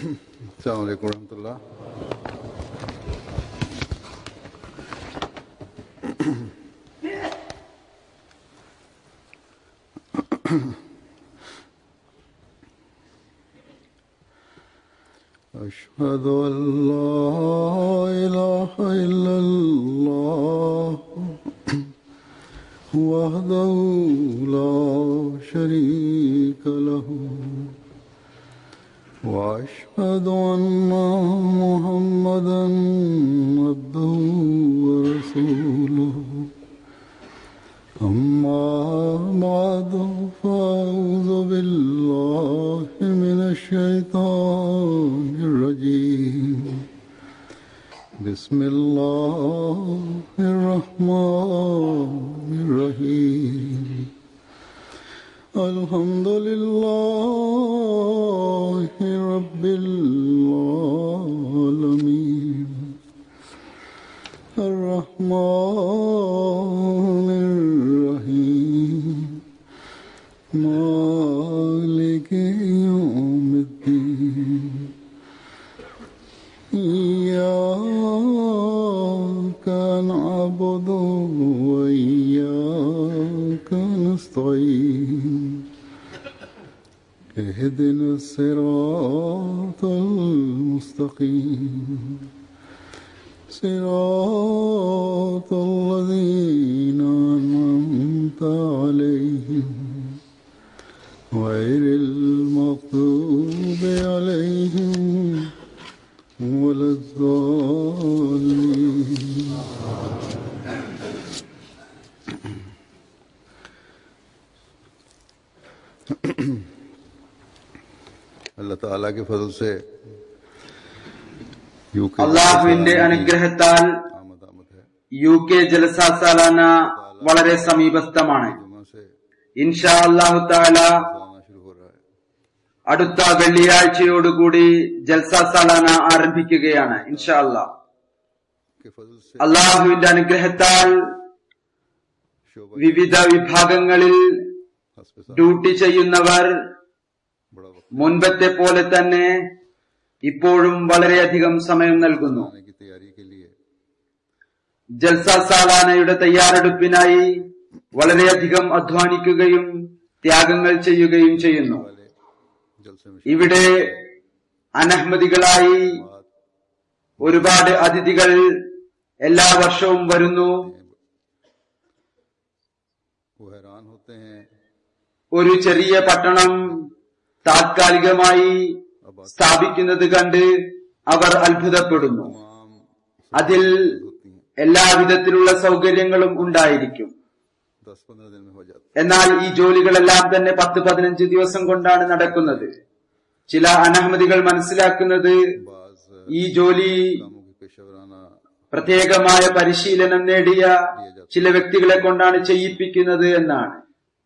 السلام عليكم ورحمة الله أشهد أن لا إله إلا الله وحده لا شريك له وأشهد أن محمدا عبده ورسوله أما بعد فأعوذ بالله من الشيطان الرجيم بسم الله الرحمن الرحيم الحمد لله رب العالمين الرحمن الرحيم مالك يوم الدين إياك نعبد وإياك نستعين اهدنا الصراط المستقيم صراط الذين أنعمت عليهم غير المغضوب عليهم ولا الضالين अल्लाह ताला के फजल से यूके അള്ളാഹുവിന്റെ അനുഗ്രഹത്താൽ आमद आमद है യു കെ ജലസ സാലാന വളരെ സമീപസ്ഥമാണ് जुमा से ഇൻഷാ അള്ളാഹു താല सालाना शुरू हो रहा है അടുത്ത വെള്ളിയാഴ്ചയോടുകൂടി ജൽസ സാലാന ആരംഭിക്കുകയാണ് ഇൻഷാ അള്ളാഹ് के फजल से അള്ളാഹുവിന്റെ അനുഗ്രഹത്താൽ शोभा വിവിധ വിഭാഗങ്ങളിൽ हस्ब साहब ഡ്യൂട്ടി ചെയ്യുന്നവർ बड़ा वक्त മുൻപത്തെ പോലെ തന്നെ ഇപ്പോഴും വളരെയധികം സമയം നൽകുന്നു आने की तैयारी के लिए ജൽസ സാലാനയുടെ തയ്യാറെടുപ്പിനായി വളരെയധികം അധ്വാനിക്കുകയും ത്യാഗങ്ങൾ ചെയ്യുകയും ചെയ്യുന്നു वाले जलसे में ഇവിടെ അനഹ്മദികളായി बात ഒരുപാട് അതിഥികൾ എല്ലാ വർഷവും വരുന്നു वो हैरान होते हैं ഒരു ചെറിയ പട്ടണം താത്കാലികമായി സ്ഥാപിക്കുന്നത് കണ്ട് അവർ അത്ഭുതപ്പെടുന്നു तमाम അതിൽ होती हैं എല്ലാവിധത്തിലുള്ള സൗകര്യങ്ങളും ഉണ്ടായിരിക്കും दस पंद्रह दिन में हो जाती എന്നാൽ ഈ ജോലികളെല്ലാം തന്നെ പത്ത് പതിനഞ്ച് ദിവസം കൊണ്ടാണ് നടക്കുന്നത് ചില അനഹമതികൾ മനസ്സിലാക്കുന്നത് बाज ഈ ജോലി कामों की पेशेवराना പ്രത്യേകമായ പരിശീലനം നേടിയ ചില വ്യക്തികളെ കൊണ്ടാണ് ചെയ്യിപ്പിക്കുന്നത് എന്നാണ്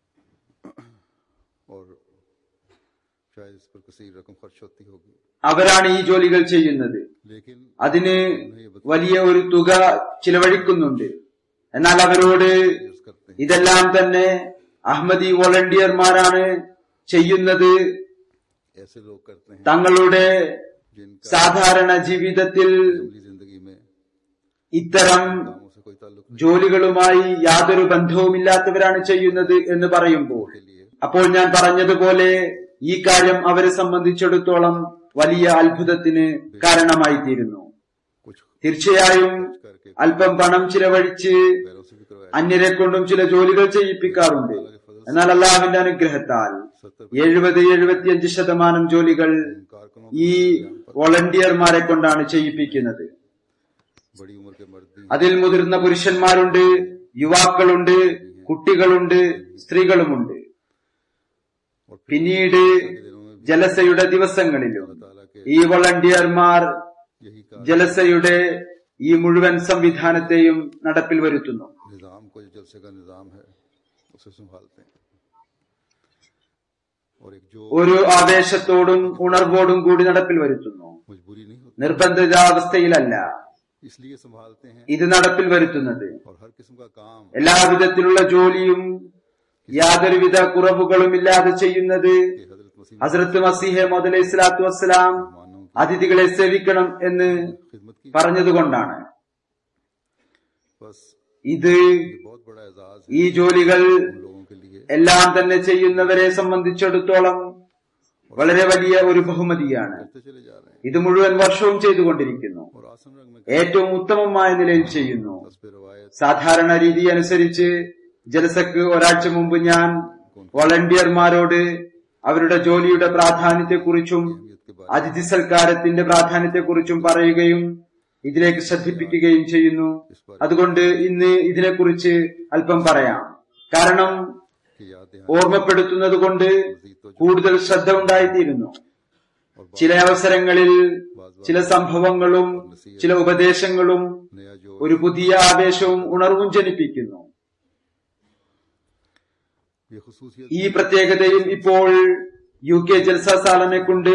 और शायद इस पर कसी रकम खर्च होती होगी അവരാണ് ഈ ജോലികൾ ചെയ്യുന്നത് लेकिन അതിന് വലിയ ഒരു തുക ചിലവഴിക്കുന്നുണ്ട് എന്നാൽ അവരോട് यूज करते हैं ഇതെല്ലാം തന്നെ അഹമ്മദി വോളണ്ടിയർമാരാണ് ചെയ്യുന്നത് ऐसे लोग करते हैं തങ്ങളുടെ जिनका സാധാരണ ജീവിതത്തിൽ अमली जिंदगी में ഇത്തരം कामों से कोई ताल्लुक नहीं ജോലികളുമായി യാതൊരു ബന്ധവുമില്ലാത്തവരാണ് ചെയ്യുന്നത് എന്ന് പറയുമ്പോൾ के लिए അപ്പോൾ ഞാൻ പറഞ്ഞതുപോലെ ഈ കാര്യം അവരെ സംബന്ധിച്ചിടത്തോളം വലിയ അത്ഭുതത്തിന് കാരണമായി തീരുന്നു कुछ തീർച്ചയായും करके അല്പം പണം ചിലവഴിച്ച് पैरों से भी करवाया അന്യരെ കൊണ്ടും ചില ജോലികൾ ചെയ്യിപ്പിക്കാറുണ്ട് എന്നാൽ അള്ളാഹുവിന്റെ അനുഗ്രഹത്താൽ എഴുപത് എഴുപത്തിയഞ്ച് ശതമാനം ജോലികൾ कारकुनों ഈ വോളണ്ടിയർമാരെ കൊണ്ടാണ് ചെയ്യിപ്പിക്കുന്നത് बड़ी उम्र के मर्द भी അതിൽ മുതിർന്ന പുരുഷന്മാരുണ്ട് യുവാക്കളുണ്ട് കുട്ടികളുണ്ട് സ്ത്രീകളുമുണ്ട് और फिर പിന്നീട് ജലസയുടെ ദിവസങ്ങളിലും ताला के ഈ വോളണ്ടിയർമാർ यही का ജലസയുടെ ഈ മുഴുവൻ സംവിധാനത്തെയും നടപ്പിൽ വരുത്തുന്നു निजाम को जो जलसे का निजाम है उसे संभालते हैं और एक जो ഒരു ആവേശത്തോടും ഉണർവോടും കൂടി നടപ്പിൽ വരുത്തുന്നു मजबूरी नहीं होती നിർബന്ധിതാവസ്ഥയിലല്ല इसलिए संभालते हैं ഇത് നടപ്പിൽ വരുത്തുന്നത് और हर किस्म का काम എല്ലാവിധത്തിലുള്ള ജോലിയും യാതൊരുവിധ കുറവുകളും ഇല്ലാതെ ചെയ്യുന്നത് कि हजरत मसीह ഹസരത്ത് മസീഹ മോദ് അലൈഹി സ്വലാത്തു വസ്സലാം मानों അതിഥികളെ സേവിക്കണം എന്ന് खिदमत की പറഞ്ഞതുകൊണ്ടാണ് बस ഇത് ये बहुत बड़ा एजाज है ഈ ജോലികൾ उन लोगों के लिए എല്ലാം തന്നെ ചെയ്യുന്നവരെ സംബന്ധിച്ചിടത്തോളം വളരെ വലിയ ഒരു ബഹുമതിയാണ് करते चले जा रहे हैं ഇത് മുഴുവൻ വർഷവും ചെയ്തുകൊണ്ടിരിക്കുന്നു और आसन रंग में ഏറ്റവും ഉത്തമമായ നിലയിൽ ചെയ്യുന്നു हस्ब रवायत സാധാരണ രീതി അനുസരിച്ച് ജലസക്ക് ഒരാഴ്ച മുമ്പ് ഞാൻ വളണ്ടിയർമാരോട് അവരുടെ ജോലിയുടെ പ്രാധാന്യത്തെക്കുറിച്ചും अहमियत के बारे അതിഥി സൽക്കാരത്തിന്റെ പ്രാധാന്യത്തെക്കുറിച്ചും പറയുകയും ഇതിലേക്ക് ശ്രദ്ധിപ്പിക്കുകയും ചെയ്യുന്നു അതുകൊണ്ട് ഇന്ന് ഇതിനെക്കുറിച്ച് അല്പം പറയാം കാരണം की याद दहानी ഓർമ്മപ്പെടുത്തുന്നത് കൊണ്ട് मजीद तो കൂടുതൽ ശ്രദ്ധ ഉണ്ടായിത്തീരുന്നു और ചില അവസരങ്ങളിൽ ചില സംഭവങ്ങളും ചില ഉപദേശങ്ങളും नया जो ഒരു പുതിയ ആവേശവും ഉണർവും ജനിപ്പിക്കുന്നു ये खसूसियत ഈ പ്രത്യേകതയും ഇപ്പോൾ യു കെ ജൽസ സാലനെ കൊണ്ട്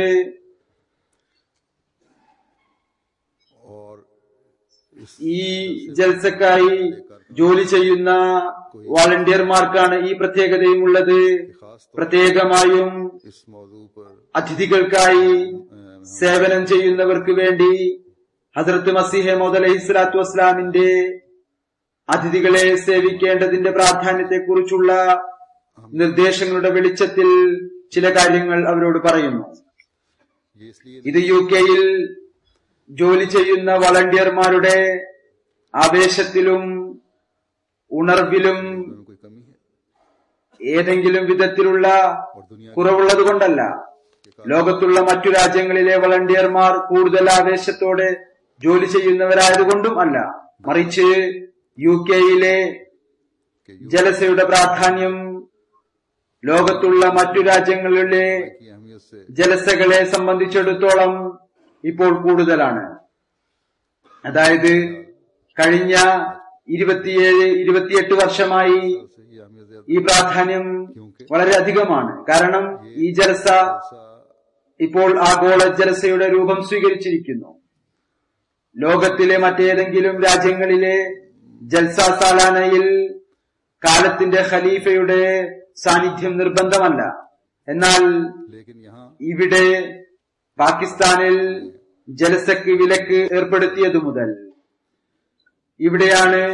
और इस ഈ ജൽസക്കായി ജോലി ചെയ്യുന്ന വാളണ്ടിയർമാർക്കാണ് ഈ പ്രത്യേകതയും ഉള്ളത് खास तौर പ്രത്യേകമായും इस मौजू पर അതിഥികൾക്കായി സേവനം ചെയ്യുന്നവർക്ക് വേണ്ടി ഹസരത്ത് മസീഹെ മോദ് അലഹി സ്വലാത്തു വസ്ലാമിന്റെ അതിഥികളെ സേവിക്കേണ്ടതിന്റെ പ്രാധാന്യത്തെക്കുറിച്ചുള്ള നിർദ്ദേശങ്ങളുടെ വെളിച്ചത്തിൽ ചില കാര്യങ്ങൾ അവരോട് പറയുന്നു ये इसलिए ഇത് യു കെയിൽ ജോലി ചെയ്യുന്ന വളണ്ടിയർമാരുടെ ആവേശത്തിലും ഉണർവിലും में कोई कमी है ഏതെങ്കിലും വിധത്തിലുള്ള और दुनिया കുറവുള്ളത് കൊണ്ടല്ല ലോകത്തുള്ള മറ്റു രാജ്യങ്ങളിലെ വളണ്ടിയർമാർ കൂടുതൽ ആവേശത്തോടെ ജോലി ചെയ്യുന്നവരായതുകൊണ്ടും അല്ല മറിച്ച് യു കെയിലെ के ജലസയുടെ പ്രാധാന്യം ലോകത്തുള്ള മറ്റു രാജ്യങ്ങളിലെ की अहमियत से ജലസകളെ സംബന്ധിച്ചിടത്തോളം ഇപ്പോൾ കൂടുതലാണ് അതായത് കഴിഞ്ഞ ഇരുപത്തിയേഴ് ഇരുപത്തിയെട്ട് വർഷമായി से ये अहमियत ज्यादा ഈ പ്രാധാന്യം വളരെ അധികമാണ് കാരണം ഈ ജലസ सा ഇപ്പോൾ ആഗോള ജലസയുടെ രൂപം സ്വീകരിച്ചിരിക്കുന്നു ലോകത്തിലെ മറ്റേതെങ്കിലും രാജ്യങ്ങളിലെ ജൽസ സാലാനയിൽ കാലത്തിന്റെ ഖലീഫയുടെ സാന്നിധ്യം നിർബന്ധമല്ല എന്നാൽ लेकिन यहाँ ഇവിടെ പാകിസ്ഥാനിൽ ജലസക്ക് വിലക്ക് ഏർപ്പെടുത്തിയതു മുതൽ ഇവിടെയാണ്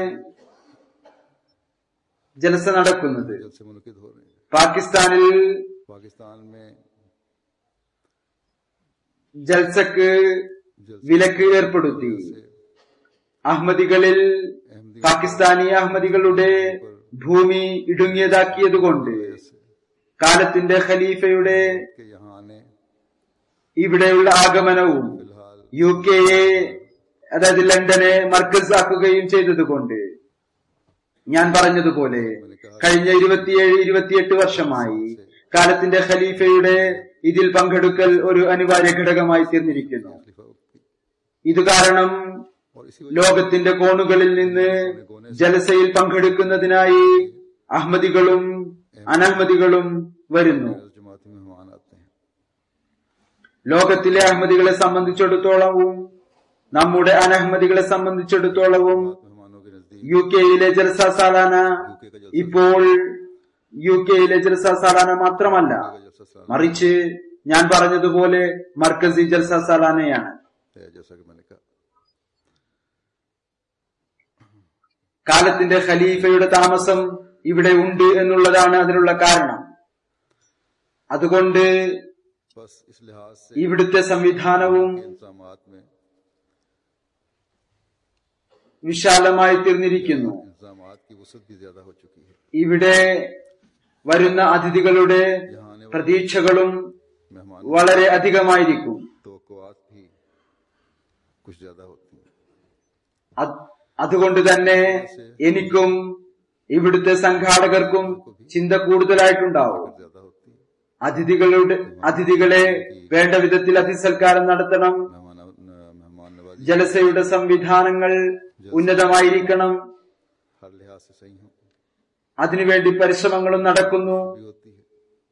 ജലസ നടക്കുന്നത് जल से मुनकिद हो रहे हैं പാകിസ്ഥാനിൽ पाकिस्तान में ജൽസക്ക് जल വിലക്ക് ഏർപ്പെടുത്തി से അഹമ്മദികളിൽ अहमदी പാകിസ്ഥാനി അഹമ്മദികളുടെ ഭൂമി ഇടുങ്ങിയതാക്കിയതുകൊണ്ട് से കാലത്തിന്റെ ഖലീഫയുടെ के यहाँ आने ഇവിടെയുള്ള ആഗമനവും फिलहाल യു കെയെ അതായത് ലണ്ടനെ മർക്കസ് ആക്കുകയും ചെയ്തതുകൊണ്ട് ഞാൻ പറഞ്ഞതുപോലെ കഴിഞ്ഞ ഇരുപത്തിയേഴ് ഇരുപത്തിയെട്ട് വർഷമായി കാലത്തിന്റെ ഖലീഫയുടെ ഇതിൽ പങ്കെടുക്കൽ ഒരു അനിവാര്യ ഘടകമായി തീർന്നിരിക്കുന്നു खलीफा की ഇത് കാരണം और इसी वजह ലോകത്തിന്റെ കോണുകളിൽ നിന്ന് ജലസയിൽ പങ്കെടുക്കുന്നതിനായി അഹമ്മദികളും അനഹമ്മദികളും വരുന്നു से जमाती मेहमान आते हैं ലോകത്തിലെ അഹമ്മദികളെ സംബന്ധിച്ചിടത്തോളവും നമ്മുടെ അനഹമ്മദികളെ സംബന്ധിച്ചിടത്തോളവും मेहमानों के नजदीक യു കെയിലെ ജൽസ സാലാന यूके का जलसा ഇപ്പോൾ യു കെയിലെ ജൽസ സാലാന മാത്രമല്ല का जलसा सलाना മറിച്ച് ഞാൻ പറഞ്ഞതുപോലെ മർക്കസി ജൽസ സാലാനയാണ് है जैसा कि मैंने कहा കാലത്തിന്റെ ഖലീഫയുടെ താമസം ഇവിടെ ഉണ്ട് എന്നുള്ളതാണ് അതിനുള്ള കാരണം അതുകൊണ്ട് बस इस लिहाज से ഇവിടുത്തെ സംവിധാനവും इंतजाम में വിശാലമായി തീർന്നിരിക്കുന്നു इंतजाम की वसत भी ज्यादा हो चुकी है ഇവിടെ വരുന്ന അതിഥികളുടെ यहाँ आने वाले പ്രതീക്ഷകളും मेहमान വളരെ അധികമായിരിക്കും तो भी कुछ ज्यादा होती हैं അത് അതുകൊണ്ട് തന്നെ എനിക്കും ഇവിടുത്തെ സംഘാടകർക്കും ചിന്ത കൂടുതലായിട്ടുണ്ടാവും ज्यादा होती है അതിഥികളുടെ അതിഥികളെ വേണ്ട വിധത്തിൽ അതിസൽക്കാരം നടത്തണം मेहमान मेहमान नवाजी ജലസയുടെ സംവിധാനങ്ങൾ ഉന്നതമായിരിക്കണം हर लिहाज से सही हो അതിനുവേണ്ടി പരിശ്രമങ്ങളും നടക്കുന്നു भी होती है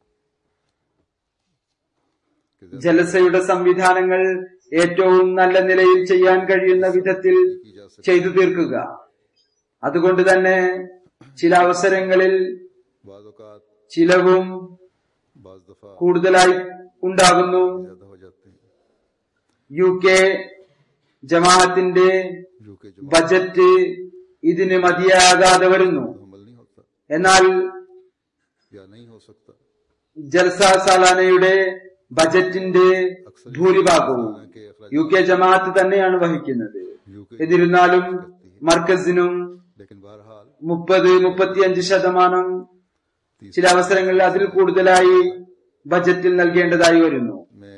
कि ज्यादा ജലസയുടെ സംവിധാനങ്ങൾ ഏറ്റവും നല്ല നിലയിൽ ചെയ്യാൻ കഴിയുന്ന വിധത്തിൽ की जा सके ചെയ്തു തീർക്കുക അതുകൊണ്ട് തന്നെ ചില അവസരങ്ങളിൽ बाज औकात ചിലവും बाज दफा കൂടുതലായി ഉണ്ടാകുന്നു ज्यादा हो जाते हैं യു കെ ജമാഅത്തിന്റെ जो कि जमात ബജറ്റ് ഇതിന് മതിയാകാതെ വരുന്നു तो अमल नहीं होता എന്നാൽ या नहीं हो सकता ജൽസ സാലാനയുടെ ബജറ്റിന്റെ ഭൂരിഭാഗവും के अखराज യു കെ ജമാഅത്ത് തന്നെയാണ് വഹിക്കുന്നത് यू के എന്നിരുന്നാലും മർക്കസിനും लेकिन बहरहाल മുപ്പത് മുപ്പത്തിയഞ്ച് ശതമാനം तीस ചില അവസരങ്ങളിൽ അതിൽ കൂടുതലായി ബജറ്റിൽ നൽകേണ്ടതായി വരുന്നു में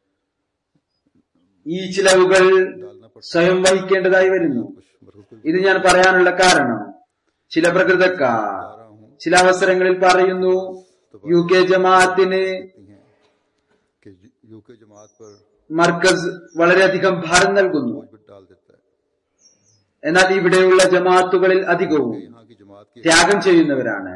ഈ ചിലവുകൾ डालना पड़ता സ്വയം വഹിക്കേണ്ടതായി വരുന്നു कुछ मरकज को ഇത് ഞാൻ പറയാനുള്ള കാരണം ചില പ്രകൃതക്കാർ बता रहा हूँ ചില അവസരങ്ങളിൽ പറയുന്നു യു കെ ജമാഅത്തിന് कहती हैं कि यू के जमात पर മർക്കസ് വളരെയധികം ഭാരം നൽകുന്നു बोझ भी डाल देता है എന്നാൽ ഇവിടെയുള്ള ജമാഅത്തുകളിൽ അധികവും यहाँ की जमात की ത്യാഗം ചെയ്യുന്നവരാണ്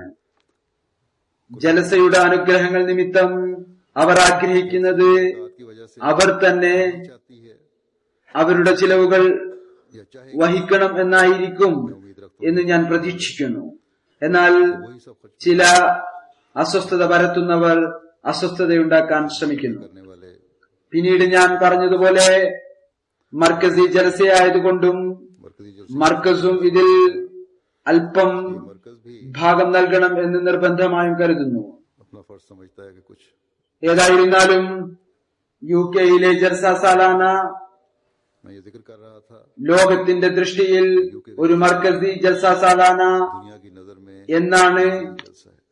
ജലസയുടെ അനുഗ്രഹങ്ങൾ നിമിത്തം അവർ ആഗ്രഹിക്കുന്നത് जमात की वजह से അവർ തന്നെ चाहती है അവരുടെ ചിലവുകൾ या चाहे വഹിക്കണം എന്നായിരിക്കും उम्मीद रखता എന്ന് ഞാൻ പ്രതീക്ഷിക്കുന്നു എന്നാൽ हूँ वही सब खर्च ചില അസ്വസ്ഥത പരത്തുന്നവർ അസ്വസ്ഥതയുണ്ടാക്കാൻ ശ്രമിക്കുന്നു करने वाले പിന്നീട് ഞാൻ പറഞ്ഞതുപോലെ മർക്കസി ജലസയായതുകൊണ്ടും मरकजी जल മർക്കസും ഇതിൽ അല്പം मरकज भी ഭാഗം നൽകണം എന്ന് നിർബന്ധമായും കരുതുന്നു अपना फर्ज समझता है कि कुछ ഏതായിരുന്നാലും യു കെയിലെ ജൽസ സാലാന मैं ये जिक्र कर रहा था ലോകത്തിന്റെ ദൃഷ്ടിയിൽ ഒരു മർക്കസി ജൽസ സാലാന दुनिया की नजर में എന്നാണ് जलसा है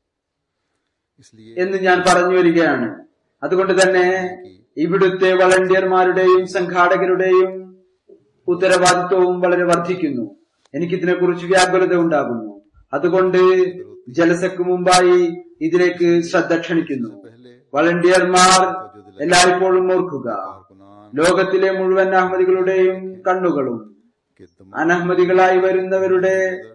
इसलिए എന്ന് ഞാൻ പറഞ്ഞു വരികയാണ് അതുകൊണ്ട് തന്നെ ഇവിടുത്തെ വളണ്ടിയർമാരുടെയും സംഘാടകരുടെയും ഉത്തരവാദിത്വവും വളരെ വർദ്ധിക്കുന്നു എനിക്കിതിനെക്കുറിച്ച് വ്യാകുലത ഉണ്ടാകുന്നു അതുകൊണ്ട് ജലസക്ക് മുമ്പായി ഇതിലേക്ക് ശ്രദ്ധ ക്ഷണിക്കുന്നു पहले വളണ്ടിയർമാർ എല്ലായ്പ്പോഴും ഓർക്കുക कारकुनान ലോകത്തിലെ മുഴുവൻ അഹമ്മദികളുടെയും കണ്ണുകളും के दम അനഹമ്മദികളായി വരുന്നവരുടെ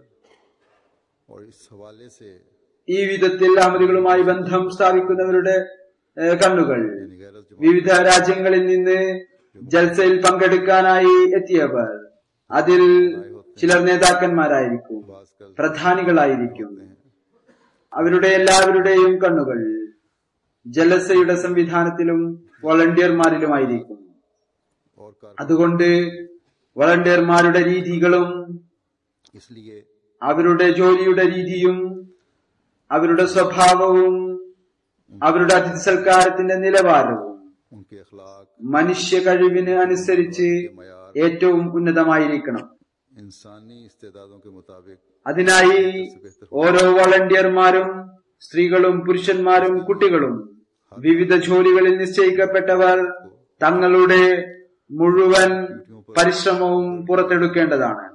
और इस हवाले से ഈ വിധത്തിൽ അഹമ്മദികളുമായി ബന്ധം സ്ഥാപിക്കുന്നവരുടെ ഏഹ്, കണ്ണുകൾ यानी गैरत जमात വിവിധ രാജ്യങ്ങളിൽ നിന്ന് ജൽസയിൽ പങ്കെടുക്കാനായി എത്തിയവർ അതിൽ ചിലർ നേതാക്കന്മാരായിരിക്കും बाज कल പ്രധാനികളായിരിക്കും हैं അവരുടെ എല്ലാവരുടെയും കണ്ണുകൾ ജലസയുടെ സംവിധാനത്തിലും വളണ്ടിയർമാരിലുമായിരിക്കും और कार അതുകൊണ്ട് വളണ്ടിയർമാരുടെ രീതികളും इसलिए അവരുടെ ജോലിയുടെ രീതിയും അവരുടെ സ്വഭാവവും അവരുടെ അതിഥി സൽക്കാരത്തിന്റെ നിലവാരവും उनके अखलाक മനുഷ്യ കഴിവിന് അനുസരിച്ച് मैार ഏറ്റവും ഉന്നതമായിരിക്കണം इंसानी इस्तेदादों के मुताबिक അതിനായി ഓരോ വളണ്ടിയർമാരും സ്ത്രീകളും പുരുഷന്മാരും കുട്ടികളും വിവിധ ജോലികളിൽ നിശ്ചയിക്കപ്പെട്ടവർ തങ്ങളുടെ മുഴുവൻ പരിശ്രമവും പുറത്തെടുക്കേണ്ടതാണ്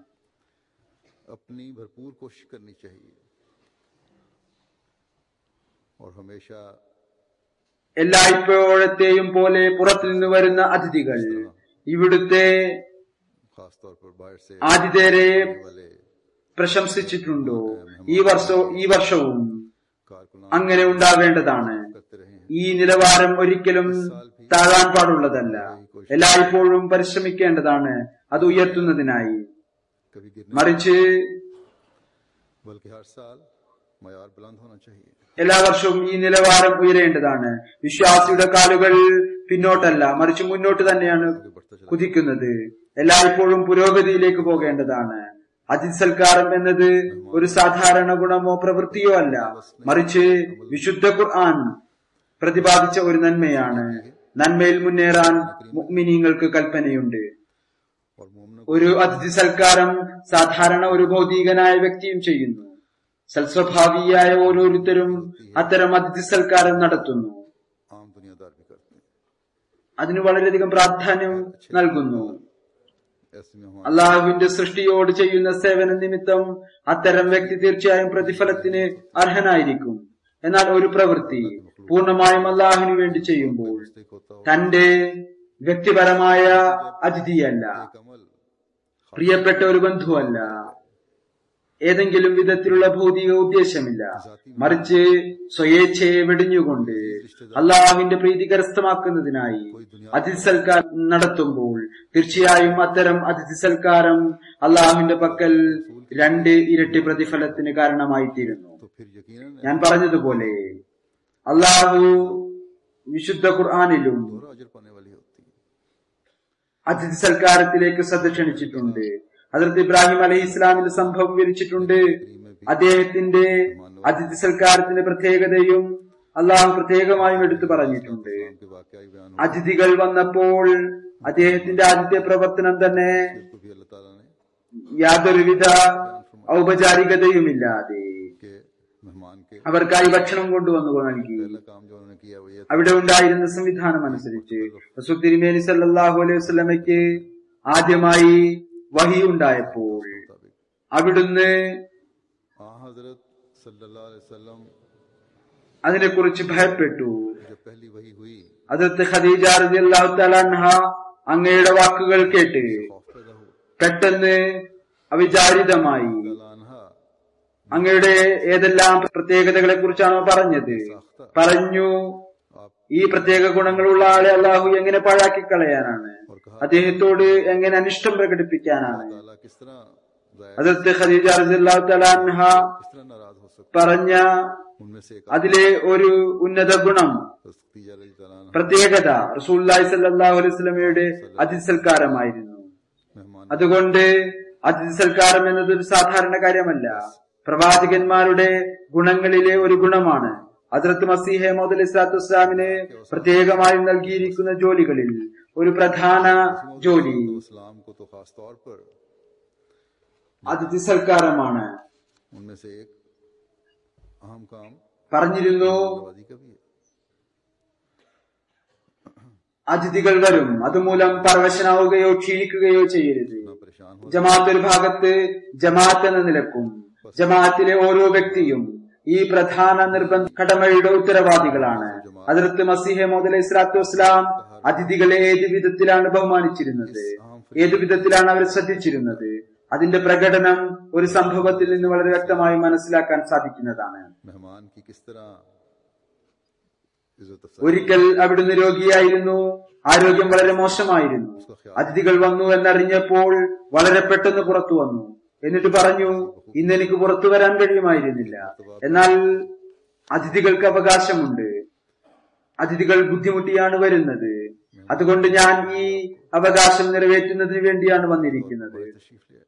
अपनी भरपूर कोशिश करनी चाहिए और हमेशा എല്ലായ്പ്പോഴത്തെയും പോലെ പുറത്തു നിന്ന് വരുന്ന അതിഥികൾ ഇവിടുത്തെ खास तौर पर बाहर से ആതിഥേയരെ आने वाले പ്രശംസിച്ചിട്ടുണ്ടോ ഈ വർഷവും ഈ വർഷവും कारकुनान അങ്ങനെ ഉണ്ടാവേണ്ടതാണ് करते रहे हैं ഈ നിലവാരം ഒരിക്കലും താഴാൻ പാടുള്ളതല്ല എല്ലായ്പ്പോഴും പരിശ്രമിക്കേണ്ടതാണ് അത് ഉയർത്തുന്നതിനായി कभी गिरने മറിച്ച് बल्कि हर साल मैार बुलंद होना चाहिए എല്ലാ വർഷവും ഈ നിലവാരം ഉയരേണ്ടതാണ് വിശ്വാസിയുടെ കാലുകൾ പിന്നോട്ടല്ല മറിച്ച് മുന്നോട്ട് തന്നെയാണ് आगे बढ़ता चला കുതിക്കുന്നത് എല്ലായ്പ്പോഴും പുരോഗതിയിലേക്ക് പോകേണ്ടതാണ് അതിസൽക്കാരം എന്നത് ഒരു സാധാരണ ഗുണമോ പ്രവൃത്തിയോ അല്ല മറിച്ച് വിശുദ്ധ ഖുർആൻ പ്രതിപാദിച്ച ഒരു നന്മയാണ് നന്മയിൽ മുന്നേറാൻ മുഅ്മിനീങ്ങൾക്ക് കൽപ്പനയുണ്ട് और मोमनों ഒരു അതിഥി സൽക്കാരം സാധാരണ ഒരു ഭൗതികനായ വ്യക്തിയും ചെയ്യുന്നു സൽസ്വഭാവിയായ ഓരോരുത്തരും അത്തരം അതിഥി സൽക്കാരം നടത്തുന്നു आम दुनियादार भी करते हैं അതിന് വളരെയധികം പ്രാധാന്യം നൽകുന്നു ऐसे में हमारे അള്ളാഹുവിന്റെ സൃഷ്ടിയോട് ചെയ്യുന്ന സേവന നിമിത്തം അത്തരം വ്യക്തി തീർച്ചയായും പ്രതിഫലത്തിന് അർഹനായിരിക്കും എന്നാൽ ഒരു പ്രവൃത്തി പൂർണ്ണമായും അള്ളാഹുവിന് വേണ്ടി ചെയ്യുമ്പോൾ मुस्तक होता हो തന്റെ വ്യക്തിപരമായ അതിഥിയല്ല एक अमल പ്രിയപ്പെട്ട ഒരു ബന്ധുവല്ല ഏതെങ്കിലും വിധത്തിലുള്ള ഭൗതിക ഉദ്ദേശമില്ല മറിച്ച് സ്വയേച്ഛയെ വെടിഞ്ഞുകൊണ്ട് അള്ളാഹുവിന്റെ പ്രീതി കരസ്ഥമാക്കുന്നതിനായി അതിഥി സൽക്കാരം നടത്തുമ്പോൾ തീർച്ചയായും അത്തരം അതിഥി സൽക്കാരം അള്ളാഹുവിന്റെ പക്കൽ രണ്ട് ഇരട്ടി പ്രതിഫലത്തിന് കാരണമായിത്തീരുന്നു तो फिर यकीनन ഞാൻ പറഞ്ഞതുപോലെ അള്ളാഹു വിശുദ്ധ ഖുർആാനിലും दोहरा अजर पाने वाली होती है അതിഥി സൽക്കാരത്തിലേക്ക് ശ്രദ്ധ ക്ഷണിച്ചിട്ടുണ്ട് അതിർത്ത് ഇബ്രാഹിം അലൈഹി ഇസ്ലാമിന്റെ സംഭവം വിവരിച്ചിട്ടുണ്ട് അദ്ദേഹത്തിന്റെ അതിഥി സൽക്കാരത്തിന്റെ പ്രത്യേകതയും അള്ളാഹു പ്രത്യേകമായും എടുത്തു പറഞ്ഞിട്ടുണ്ട് के वाकई बयान അതിഥികൾ വന്നപ്പോൾ അദ്ദേഹത്തിന്റെ ആദ്യത്തെ പ്രവർത്തനം തന്നെ को भी अल्लाह ताला ने യാതൊരുവിധ ഔപചാരികതയുമില്ലാതെ के मेहमान के അവർക്കായി ഭക്ഷണം കൊണ്ടുവന്നു നൽകി पहला काम जो उन्होंने किया वो ये था അവിടെ ഉണ്ടായിരുന്ന സംവിധാനം അനുസരിച്ച് റസൂൽ തിരുമേനി സല്ലല്ലാഹു അലൈഹി വസല്ലമയ്ക്ക് ആദ്യമായി വഹി ഉണ്ടായപ്പോൾ मुताबिक അവിടുന്ന് हाँ हजरत सल्लल्लाहु अलैहि वसल्लम അതിനെക്കുറിച്ച് ഭയപ്പെട്ടു जब पहली वही हुई അതിർത്ത് ഖദീജ റളിയല്ലാഹു തആല അൻഹ അങ്ങയുടെ വാക്കുകൾ കേട്ട് खौफ पैदा हुआ പെട്ടെന്ന് അവിചാരിതമായി अल्लाह अनहा അങ്ങയുടെ ഏതെല്ലാം പ്രത്യേകതകളെ കുറിച്ചാണോ പറഞ്ഞത് പറഞ്ഞു आप ഈ പ്രത്യേക ഗുണങ്ങളുള്ള ആളെ അള്ളാഹു എങ്ങനെ പാഴാക്കി കളയാനാണ് और कहा അദ്ദേഹത്തോട് എങ്ങനെ അനിഷ്ടം പ്രകടിപ്പിക്കാനാണ് ताला किस तरह जायज അതിർത്ത് ഖദീജ റളിയല്ലാഹു തആല അൻഹ किस तरह नाराज हो सकता പറഞ്ഞ उनमें से एक അതിലെ ഒരു ഉന്നത ഗുണം खदीजा रजी ताला अन्हा പ്രത്യേകത റസൂല്ലായി സല്ലല്ലാഹു അലൈഹി വസല്ലമയുടെ അതിഥി സൽക്കാരമായിരുന്നു मेहमान അതുകൊണ്ട് അതിഥി സൽക്കാരം എന്നത് ഒരു സാധാരണ കാര്യമല്ല പ്രവാചകന്മാരുടെ ഗുണങ്ങളിലെ ഒരു ഗുണമാണ് ഹദ്രത്ത് മസീഹ മോദ് ഇസ്ലാത്തു വസ്സലാമിന് പ്രത്യേകമായും നൽകിയിരിക്കുന്ന ജോലികളിൽ ഒരു പ്രധാന ജോലി इस्लाम को तो खास तौर पर അതിഥി സൽക്കാരമാണ് उनमें से एक अहम काम പറഞ്ഞിരുന്നു नवाजी का भी है അതിഥികൾ വരും അതുമൂലം പരവശനാവുകയോ ക്ഷീണിക്കുകയോ ചെയ്യരുത് ना परेशान हो ജമാഅത്ത് ഒരു ഭാഗത്ത് ജമാഅത്ത് എന്ന നിലക്കും ജമാഅത്തിലെ ഓരോ വ്യക്തിയും ഈ പ്രധാന നിർബന്ധ കടമയുടെ ഉത്തരവാദികളാണ് അതിർത്ത് മസീഹെ മോദ് ഇസ്ലാത്തു വസ്സലാം അതിഥികളെ ഏത് വിധത്തിലാണ് ബഹുമാനിച്ചിരുന്നത് ഏത് വിധത്തിലാണ് അവർ ശ്രദ്ധിച്ചിരുന്നത് അതിന്റെ പ്രകടനം ഒരു സംഭവത്തിൽ നിന്ന് വളരെ വ്യക്തമായി മനസ്സിലാക്കാൻ സാധിക്കുന്നതാണ് मेहमान की किस तरह इज्जत अफजाई ഒരിക്കൽ അവിടുന്ന് രോഗിയായിരുന്നു ആരോഗ്യം വളരെ മോശമായിരുന്നു അതിഥികൾ വന്നു എന്നറിഞ്ഞപ്പോൾ വളരെ പെട്ടെന്ന് പുറത്തു വന്നു എന്നിട്ട് പറഞ്ഞു ഇന്ന് എനിക്ക് പുറത്തു വരാൻ കഴിയുമായിരുന്നില്ല എന്നാൽ അതിഥികൾക്ക് അവകാശമുണ്ട് അതിഥികൾ ബുദ്ധിമുട്ടിയാണ് വരുന്നത് അതുകൊണ്ട് ഞാൻ ഈ അവകാശം നിറവേറ്റുന്നതിന് വേണ്ടിയാണ് വന്നിരിക്കുന്നത് तशरीफ लिया